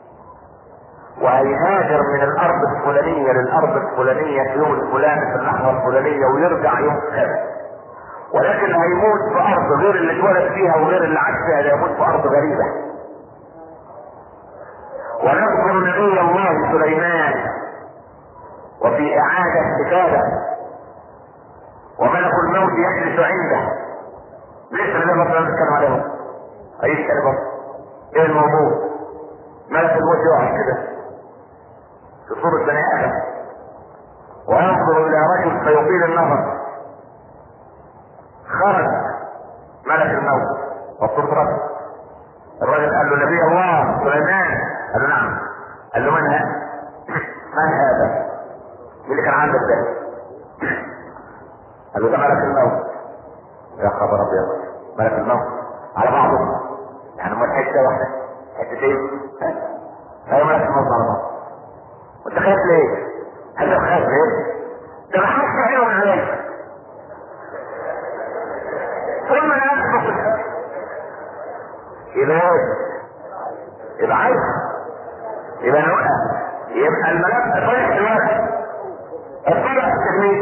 وهيهاجر من الارض الفلانية للارض الفلانية في يوم الفلاني في اللحظة الفلانية ويرجع يوم كذا ولكن هيموت في ارض غير اللي اتولد فيها وغير اللي عاش فيها ده يموت في ارض غريبة ونذكر نبي الله سليمان وفي اعادة كتابة وملك الموت يجلس عنده ليس اللي مثلا نتكلم عليهم اي كلمة ايه الموضوع ملك الموت يقعد كده في صورة بني ادم وينظر الى رجل فيطيل النظر خرج ملك الموت وصورة رجل الرجل قال له نبي الله سليمان قال له نعم قال له من هذا؟ من هذا؟ مين اللي كان عندك ده؟ قال له ده ملك الموت يا خبر ابيض ملك الموت على بعضه يعني ما حته واحده حتتين ايوه ملك الموت على بعض وانت خايف ليه؟ انت خايف ليه؟ ده انا حاسس عينهم عليك ثم يسبق يبقى يبقى عايز يبقى نوقف يبقى الملف رايح دلوقتي الطريق التلميذ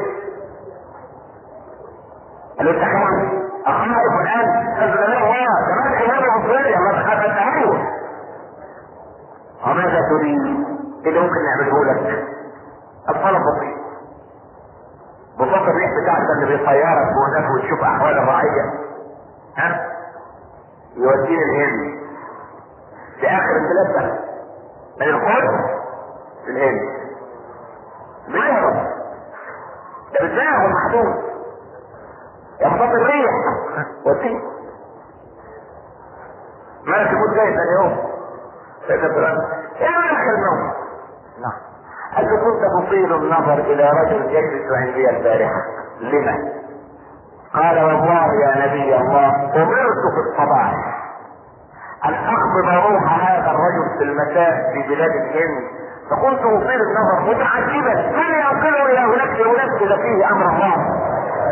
قال له انت خايف اخاف الان قال له الله ده مالك امام عصري الله تخاف التهور وماذا تريد؟ ايه اللي ممكن نعمله لك؟ الطلب بسيط بفضل الريح بتاعتك اللي بيطيرك وهناك وتشوف احوال الرعيه ها يوديني الهند في اخر الثلاثة من القدس في الهند بيهرب ده بتاعه محدود يخبط الريح وديه ملك الموت جاي ثاني يوم سيدنا فلان ايه ملك الموت نعم قال له كنت تطيل النظر الى رجل يجلس عندي البارحة لما قال والله يا نبي الله امرت في الصباح ان اقبض روح هذا الرجل في المساء في بلاد الهند فكنت اطيل النظر متعجبا من ينقله الى هناك لينفذ فيه امر الله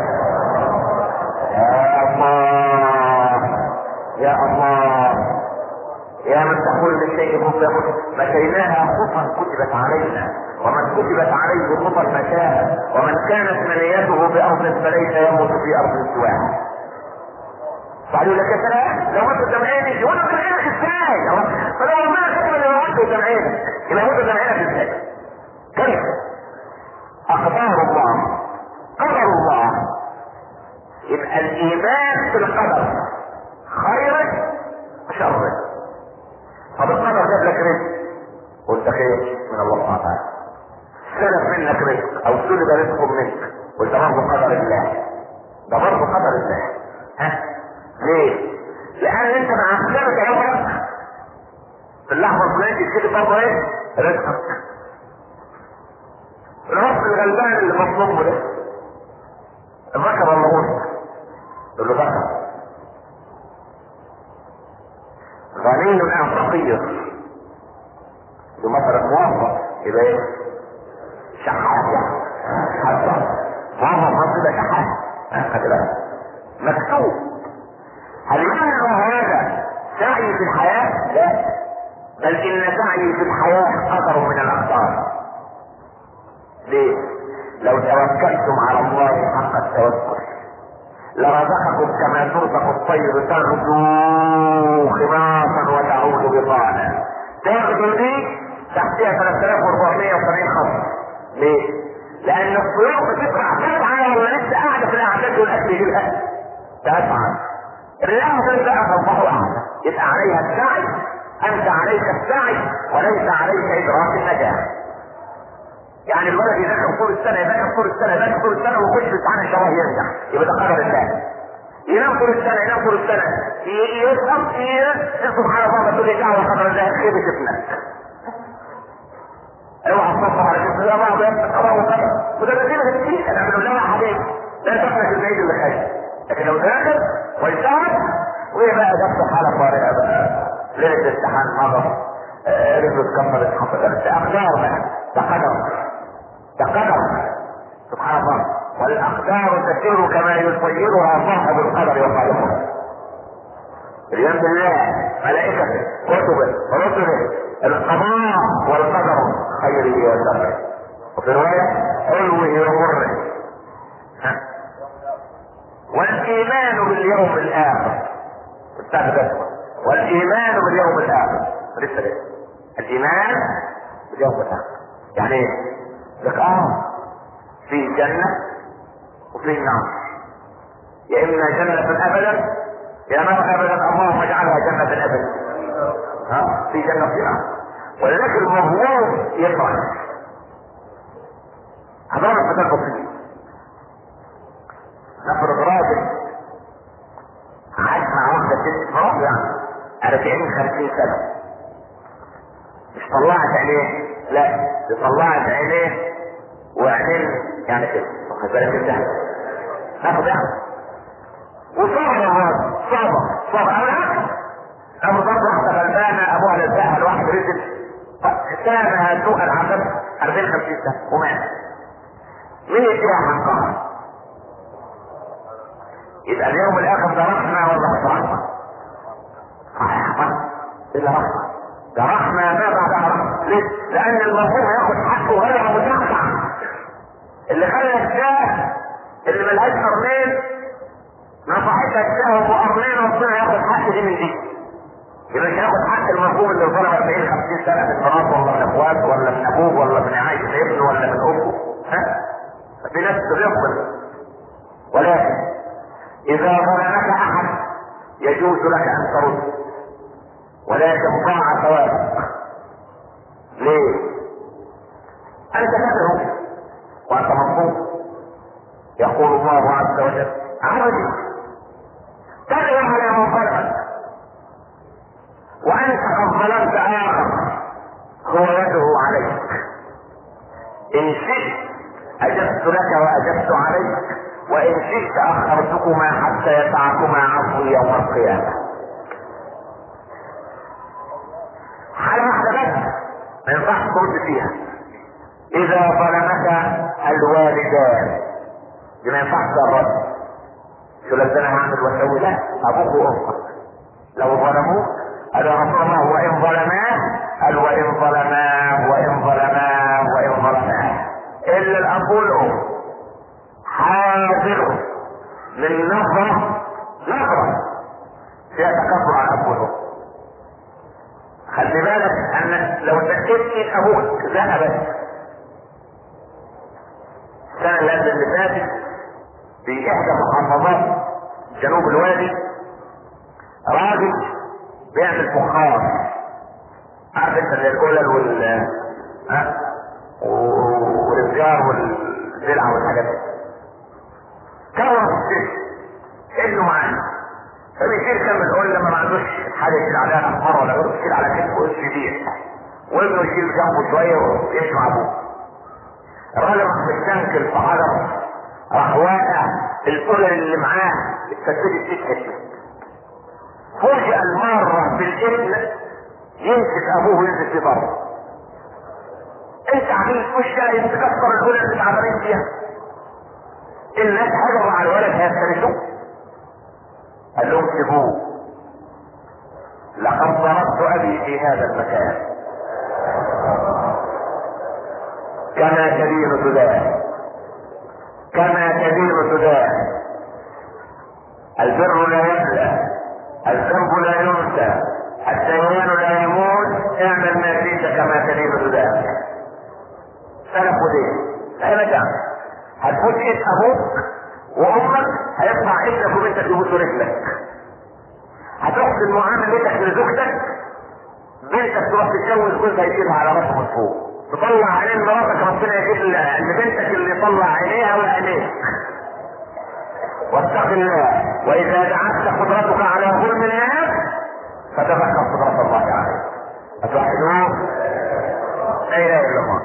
يا الله يا الله يا من تقول للشيء مطلق مشيناها خطا كتبت علينا ومن كتبت عليه خطا مشاها ومن كانت منيته بارض فليس يموت في ارض سواها قالوا لك يا سلام لو انت سامعيني يقول لك سامعينك ازاي؟ فلو ربنا كتب ان لو انت سامعينك يبقى انت سامعينك ازاي؟ كيف؟ اقدار الله قدر الله الايمان في القدر خير وشر طب القدر جاب لك رزق قلت خير من الله سبحانه وتعالى سلب منك رزق او سلب رزق منك قلت برضه قدر الله ده برضه قدر الله ها ليه؟ لان انت مع خيرك عمرك في اللحظه الفلانيه تشتري برضه ايه؟ رزقك الرب الغلبان اللي مطلوبه ده الذكر ولا انثى؟ يقول له ذكر غني ام فقير ده مثلا موظف يبقى ايه؟ شحات يعني حتى موظف ده شحات خد بالك مكتوب هل يمنع هذا سعي في الحياة؟ لا بل إن سعي في الحياة قدر من الأقدار ليه؟ لو توكلتم على الله حق التوكل لرزقكم كما ترزق الطير تغدو خماصا وتعود بطانا تغدو دي تحتها 3470 خط ليه؟ لأن الطيور بتطلع تسعى ولا لسه قاعدة في الأعداد والأكل يجيبها تسعى الرياح تبدأ فالله أعلى يبقى عليها السعي أنت عليك السعي وليس عليك إدراك النجاح يعني الولد يذاكر طول السنه يذاكر طول السنه يذاكر طول السنه ويخش في امتحان الشهر ينجح يبقى ده قدر الله ينام طول السنه ينام طول السنه يسقط سبحان الله تقول لي دعوه قدر الله خيبه ابنك اوعى تصبر على كده يا بعض قضاء وقدر وده نتيجه كتير انا بقول لها حبيبي لا تفلت العيد اللي خايف لكن لو ذاكر ويشتغل وايه بقى جبت حاله طارئه بقى ليله الامتحان مضى رجله اتكسرت حصلت اقدار بقى ده قدر ده قدر سبحان الله والاقدار تسير كما يسيرها صاحب القدر وخالقه اليوم بالله ملائكته كتبه رسله القضاء والقدر خيره وشره وفي رواية حلوه ومره والايمان باليوم الاخر استهدف والايمان باليوم الاخر لسه لسه الايمان باليوم الاخر يعني ايه؟ لك اه في جنة وفي نار يا اما جنة ابدا يا نار ابدا اللهم اجعلها جنة ابدا ها في جنة في نار ولذلك المظلوم يطلع هذول مثال بسيط نفرض راجل عاش مع واحدة ست مرات يعني 40 50 سنة مش طلعت عينيه لا دي طلعت عينيه وعينين يعني كده واخد بالك انت ناخد يعني وصعبة هذا صعبة صعبة او العكس ابو بكر واحدة غلبانة ابوها لزقها لواحد رزق سامها سوء العذاب 40 50 سنة ومات مين يديها حقها؟ يبقى اليوم الاخر ده رحمة ولا مش رحمة؟ رحمة الا رحمة ده رحمة ما بعدها رحمة ليه؟ لأن المرحوم هياخد حقه غير متقطع اللي خلى الشاه اللي ملهاش قرنين نصحتها الشاه وقرنين ربنا ياخد حق دي من دي يبقى مش هياخد حق المرحوم اللي ظلم 40 50 سنة من مراته ولا من اخواته ولا من ابوه ولا من عايش ابنه ولا من امه ها؟ في ناس بيقبل ولكن إذا ظلمك أحد يجوز لك أن ترد ولكن ضاع ثوابك ليه؟ أنت تدعو وأنت مظلوم يقول الله عز وجل عرضي تدعو على من ظلمك وأنت قد ظلمت آخر هو يدعو عليك إن شئت أجبت لك وأجبت عليك وإن شئت أخرتكما حتى يسعكما عفو يوم القيامة حالة واحدة بس ما ينفعش ترد فيها إذا ظلمك الوالدان دي ما ينفعش ترد شو لازم انا هعمل واسوي لا ابوك وامك لو ظلموك قال غفر الله وان ظلماه قال وان ظلماه وان ظلماه وان ظلماه الا الاب والام حاضر من نظرة نظرة فيها تكبر على الاب والام خلي بالك ان لو تأكدت ابوك ذهبت السنة اللي قبل اللي فاتت في احدى محافظات جنوب الوادي راجل بيعمل فخار عارف انت زي الكولر وال ها والرجال والزرع والحاجات دي كون السجن انه معاه فبيشيل كم القول لما ما عندوش حاجه يشيل عليها الحمار ولا غيره يشيل على كتفه ويشيل وابنه يشيل جنبه شويه ويمشي مع ابوه الراجل راح مستنكر في حجر راح واقع القول اللي معاه اتسددت فيه حته فوجئ المارة بالابن يمسك ابوه وينزل في بره انت عميل مش جاي تكسر الهدى اللي تعبانين فيها الناس هجروا على الولد هيفترسوه قال لهم سيبوه لقد ضربت ابي في هذا المكان كما تدين تدان كما تدين تدان البر لا يبلى الذنب لا ينسى الديان لا يموت اعمل ما شئت كما تدين تدان سلف ودين ابدا هتموت ايد ابوك وامك هيطلع ابنك وبنتك يبوسوا رجلك هتحسن معاملتك لزوجتك بنتك تروح تتجوز جوزها يجيبها على راسه من فوق تطلع عينين مراتك ربنا يجيب لبنتك اللي يطلع عينيها وعينيك واتق الله واذا دعتك قدرتك على ظلم الناس فتذكر قدرة الله عليك اتوحدوه لا اله الا الله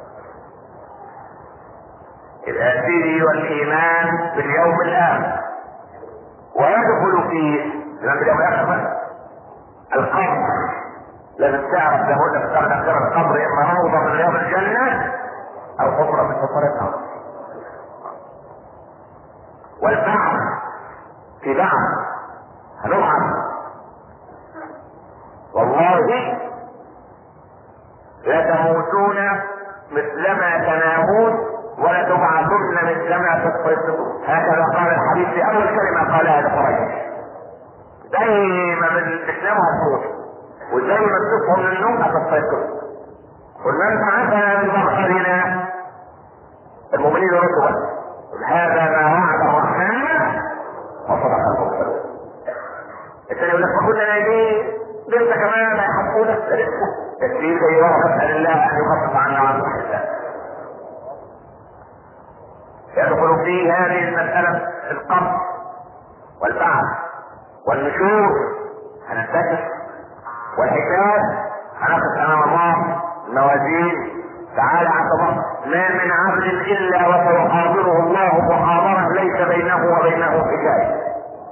الأسير والإيمان باليوم الآخر ويدخل فيه لما اليوم الآخر القبر لازم تعرف ده هو تختار تختار القبر إما روضة من رياض الجنة أو حفرة من حفر النار والبعث في بعث هنبعث والله لتموتون مثلما تنامون ولتبعثن مثلما تستيقظون هكذا قال الحديث في اول كلمه قالها لقريش دايما من الاسلام هتموت وزي ما تصحوا من النوم هتستيقظوا قل من بعثنا من مقصدنا المؤمنين رسلا هذا ما وعد الرحمن وصدق المرسلون الثاني يقول لك ما كنا نايمين لسه كمان هيحطونا التسليم زي نسال الله ان يخفف عنا وعن الحساب يدخل في هذه المسألة القبر والبعث والنشور هننتكس والحساب هنقف أمام الله الموازين تعالى عبد الله ما من عبد إلا وسيحاضره الله محاضرة ليس بينه وبينه حجاب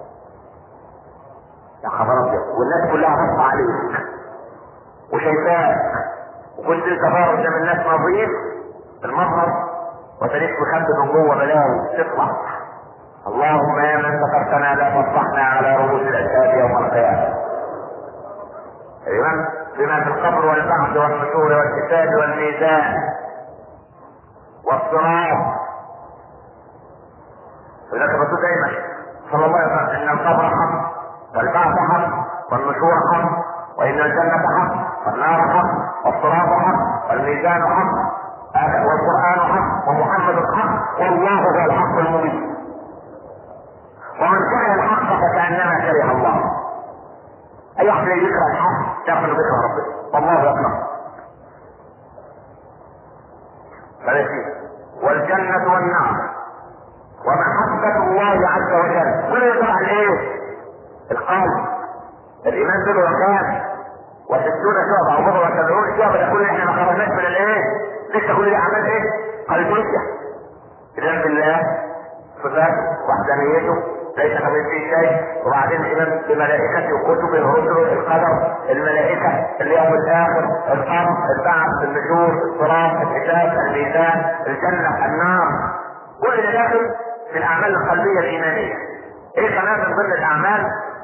يا خبر أبيض والناس كلها بص عليك وشايفاك وكنت انت قدام الناس نظيف المظهر وتلف خد من جوه بلاوي تطلع اللهم يا من سترتنا لا تفضحنا على رؤوس الاشهاد يوم القيامه ايوه بما في القبر والبعث والنشور والكتاب والميزان والصراط ولذلك الرسول دايما صلى الله عليه وسلم ان القبر حق والبعث حق والنشور حق وان الجنه حق والنار حق والصراط حق والميزان حق والقرآن حق ومحمد حق والله هو الحق المبين ومن كره الحق فكأنما كره الله أي واحد يكره الحق يعرف انه بيكره ربنا والله يكره والجنة والنار ومحبة الله عز وجل كل يطلع الايه؟ القلب الإيمان به وكان وستون شعبة أو بضع وسبعون شعبة يقول احنا ما خرجناش من الايه؟ لسه كل ده عمل ايه؟ قلبية إذن بالله صفاته وحدانيته ليس كمثله شيء وبعدين الايمان بملائكته وكتبه ورسله القدر الملائكه اليوم الاخر القبر البعث النشور الصراط الحساب الميزان الجنه النار كل ده داخل في الاعمال القلبيه الايمانيه ايه كمان من ضمن الاعمال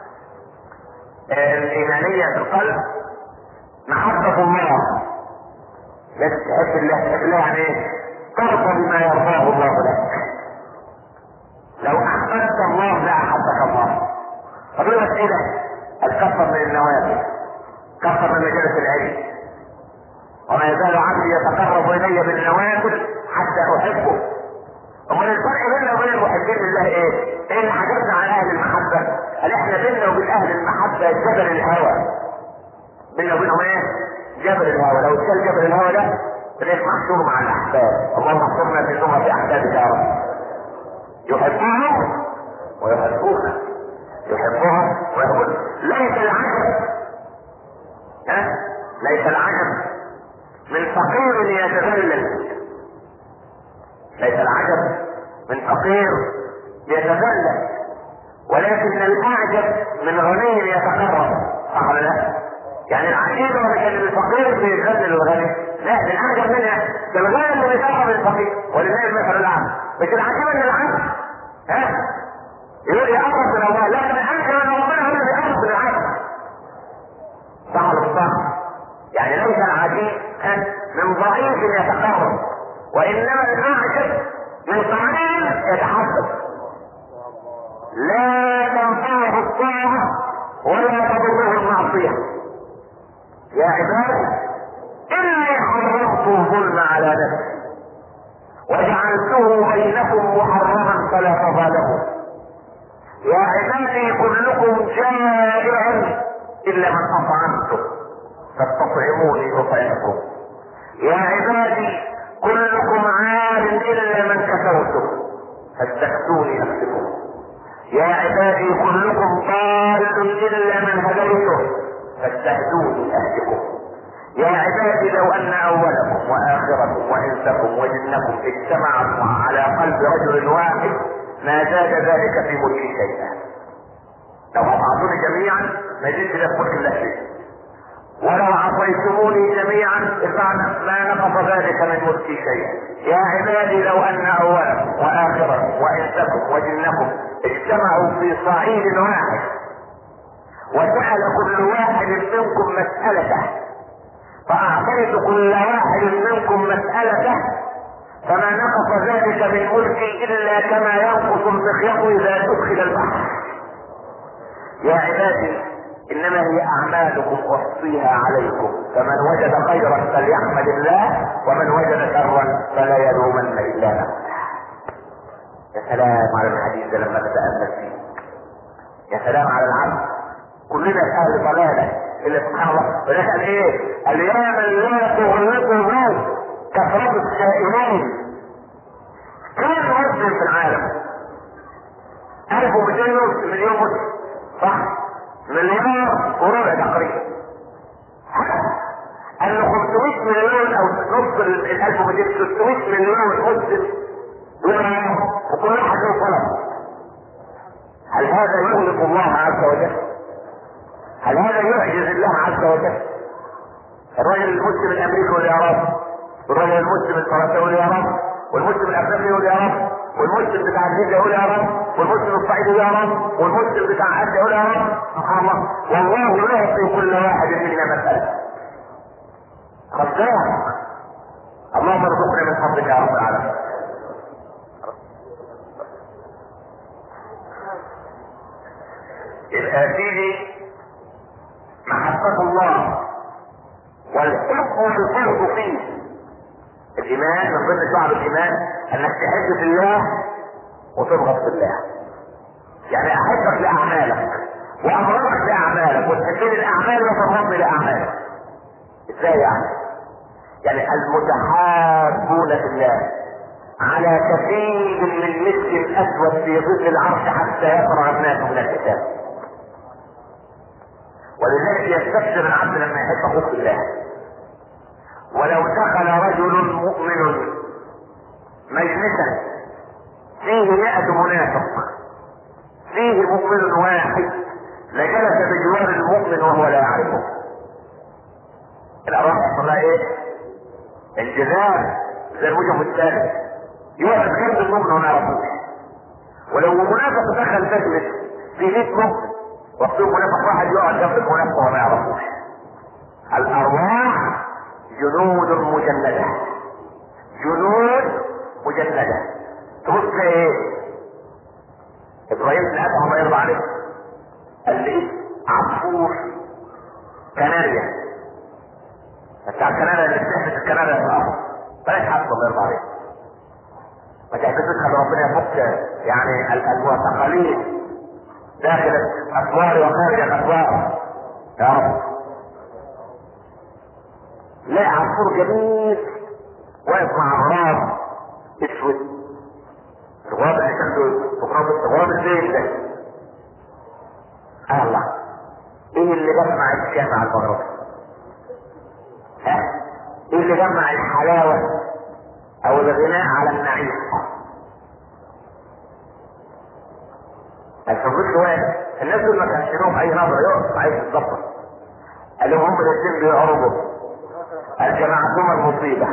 آه الايمانيه في القلب محبه الله لازم تحب الله تحب الله يعني ايه؟ ترضى بما يرضاه الله لك لو احببت الله لا احبك الله طب ايه الاسئله الكفر من النوافل كفر من مجالس العلم وما يزال عبدي يتقرب الي بالنوافل حتى احبه امال الفرق بيننا وبين المحبين لله ايه؟ ايه اللي حاجتنا عن اهل المحبه؟ قال احنا بيننا وبين اهل المحبه جبل الهوى بيننا وبينهم ايه؟ جبل الهوى لو اتشال جبل الهوى ده تلاقيك محشور مع الاحباب اللهم احشرنا في زمرة احبابك يا رب يحبهم ويحبونا يحبهم ويحبون ليس العجب ها ليس العجب من فقير يتذلل ليس العجب من فقير يتذلل ولكن الاعجب من غني يتقرب صح ولا لا؟ يعني العجيب مش ان الفقير بيذلل الغني لا الاعجب منها ده الغني اللي بيقرب الفقير ولله المثل الاعلى مش العجيب ان العبد ها يقول يقرب من الله لا الاعجب ان ربنا هو اللي بيقرب من العبد صح ولا صح؟ يعني ليس العجيب من ضعيف يتقرب وانما الاعجب من قليل يتحسب لا تنفعه الطاعه ولا تضره المعصيه يا عباد اني حرمت الظلم على نفسي وجعلته بينكم محرما فلا تظالموا يا عبادي كلكم جائع الا من اطعمته فاستطعموني اطعمكم يا عبادي كلكم عار الا من كفوته فاستكسوني اكسبكم يا عبادي كلكم ضال الا من هديته فاستهدوني اهدكم يا عبادي لو ان اولكم واخركم وانسكم وجنكم اجتمعوا على قلب رجل واحد ما زاد ذلك في ملكي شيئا لو اطعتوني جميعا ما يزيد في ملك الله شيء ولو عصيتموني جميعا إفعنا ما نقص ذلك من ملكي شيئا يا عبادي لو ان اولكم واخركم وانسكم وجنكم اجتمعوا في صعيد واحد وسأل كل واحد منكم مسألته فأعطيت كل واحد منكم مسألته فما نقص ذلك من ملكي إلا كما ينقص المخيط إذا أدخل البحر يا عبادي إنما هي أعمالكم أحصيها عليكم فمن وجد خيرا فليحمد الله ومن وجد شرا فلا يلومن إلا نفسه يا سلام على الحديث ده لما نتأمل فيه يا سلام على العبد كلنا اهل ضلاله الا سبحان الله ولكن قال ايه؟ قال يا من لا تغلقه كثرة السائلين كم مسلم في العالم؟ 1200 مليون مسلم صح؟ مليار وربع تقريبا قال له 500 مليون او نص ال 1200 600 مليون مسلم وكل واحد له طلب هل هذا يغلق الله عز وجل؟ هل هذا يعجز الله عز وجل؟ الرجل المسلم الامريكي يقول يا رب والرجل المسلم الفرنسي يقول يا رب والمسلم الافريقي يقول يا رب والمسلم بتاع الهند يقول يا رب والمسلم الصعيدي يقول يا رب والمسلم بتاع اسيا يقول يا رب سبحان الله والله يعطي كل واحد منا مسألة خزان اللهم ارزقنا من فضلك يا رب العالمين يبقى سيدي محبة الله والحب والفرض فيه الإيمان من ضمن شعب الإيمان أنك تحب في الله وتبغض في الله يعني أحبك لأعمالك وأبغضك لأعمالك وتحبني الأعمال وتبغضني لأعمالك إزاي يعني؟ يعني المتحابون في الله على كثير من مسك الأسود في ظل العرش حتى يقرأ الناس من الكتاب ولذلك يستبشر العبد لما يحب اخوه في الله ولو دخل رجل مؤمن مجلسا فيه مئة منافق فيه مؤمن واحد لجلس بجوار المؤمن وهو لا يعرفه الأرواح يحصل لها ايه؟ انجذاب زي الوجه الثالث يقعد جنب المؤمن وما يعرفوش ولو منافق دخل مجلس في 100 مؤمن وقت منافق واحد يقعد جنب المنافق وما يعرفوش الارواح جنود مجندة جنود مجندة تبص ايه ابراهيم بن ادهم الله يرضى عليه قال لي عصفور كناريا بتاع الكناريا اللي بتحبس الكناريا في الارض بلاش حد الله يرضى عليه ما تحبسش خلي ربنا يفك يعني المعتقلين داخل الاسوار وخارج الاسوار يا رب لا عصفور جميل واقف مع غراب اسود الغراب اللي شكله غراب غراب الزيت ده الله ايه اللي جمع الشام على المغرب ها ايه اللي جمع الحلاوة او الغناء على النعيم الفضل واحد الناس دول ما كانش لهم اي نظره يقف عايز يتظبط قال لهم هم الاثنين بيعرضوا الجماعتهما المصيبه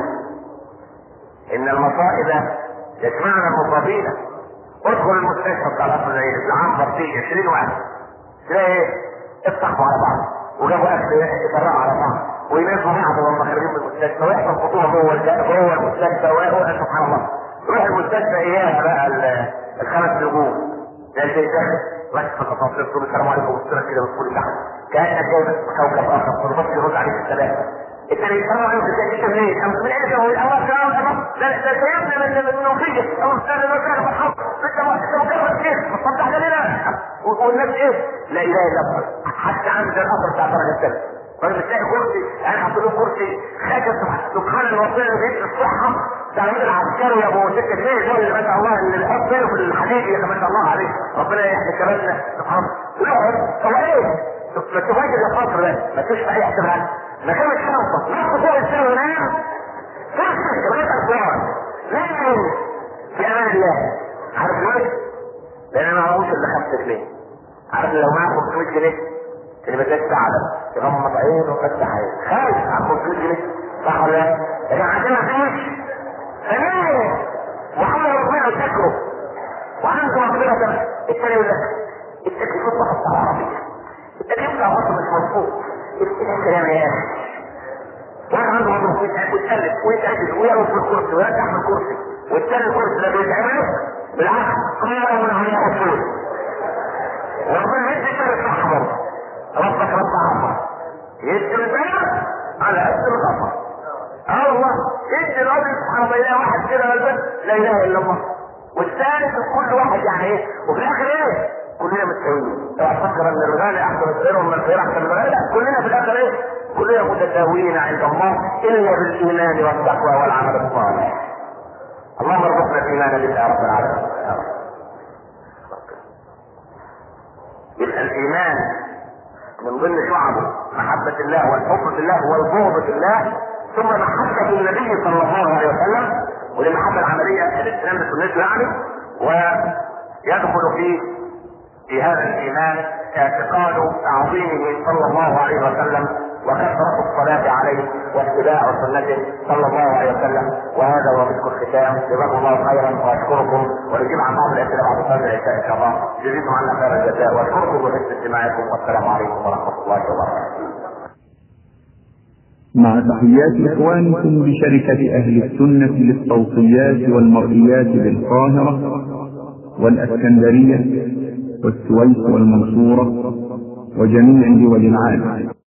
ان المصائب يجمعنا المصابين ادخل المستشفى بتاع القصر العيني العام فيه 20 واحد تلاقي ايه افتحوا على بعض وجابوا اكل يفرقوا على بعض ويناموا بعض وهم خارجين من المستشفى ويحصل خطوه جوه جوه المستشفى ويقول سبحان الله روح المستشفى اياها بقى الخمس نجوم ده اللي داخل ركز في التفاصيل تقول السلام عليكم والسلام كده وتقول تحت كانك جاي كوكب اخر فالبص يرد عليك الثلاثه الثاني يسمع عنه ازاي انت منين؟ من ايه هو الاول كلام ده ده سيبنا من من المنوفيه او استاذ المكان في الحق انت ما انت مكرر كيف؟ ما تصدق ده لنا والناس ايه؟ لا اله الا الله حتى عند القصر بتاع درجه الثالثه فانا بتلاقي كرسي انا حاطط له كرسي خاجه سبحان الوصيه بيت الصحه تعميد العسكري يا ابو سكه ليه دول اللي ما شاء الله اللي الحط في الحديد يا ما شاء الله عليه ربنا يحيي كرامنا سبحان الله هو ايه؟ ما تفاجئ يا خاطر ده ما فيش اي احتمال ما كانت شنطه نص فوق السنه ونام فرصه كبريت اخبار لكن في امان الله عارف ليه؟ لان انا ما معهوش الا 5 جنيه عارف لو معاه 500 جنيه تبقى ده تعلم تغمض عينه وفتح عينه خايف على 500 جنيه صح ولا لا؟ لكن عندنا فلوس فنام وعمل ربنا شكره وعنده مغفرة الثاني يقول لك التكليف فقط على العربية التكليف بتاع مصر مش مظبوط الكلام يا اخي واحد عنده مظبوط ويتألف ويتأجل ويقف في الكرسي ويرجع من الكرسي والثاني الكرسي ده بيتعمل بالعكس قال من هي اصول وربنا يدي كده صح برضه ربك رب عمر يدي البلد على قد الغفر الله ادي الراجل سبحان الله يلاقي واحد كده غلبان لا اله الا الله والثالث كل واحد يعني ايه وفي الاخر ايه كلنا متساويين اوعى تفكر ان الغالي احسن من الغير ولا الغير احسن من الغالي لا كلنا في الاخر ايه كلنا متساويين عند الله الا بالايمان والتقوى والعمل الصالح اللهم ارزقنا الايمان بالله رب العالمين يبقى الايمان من ضمن شعبه محبة الله والحب في الله والبغض في الله ثم محبة النبي صلى الله عليه وسلم ودي المحبة العملية الاسلام سنته يعني ويدخل في في هذا الايمان اعتقاد تعظيمه صلى الله عليه وسلم وكثرة الصلاة عليه واتباع سنته صلى الله عليه وسلم وهذا هو مسك الختام جزاكم الله خيرا واشكركم ونجيب عن بعض الاسئله بعد صلاه العشاء ان شاء الله جزيتم عنا خير الجزاء واشكركم بحسن استماعكم والسلام عليكم ورحمه الله وبركاته. مع تحيات إخوانكم بشركة أهل السنة للصوتيات والمرئيات بالقاهرة والأسكندرية والسويس والمنصورة وجميع دول العالم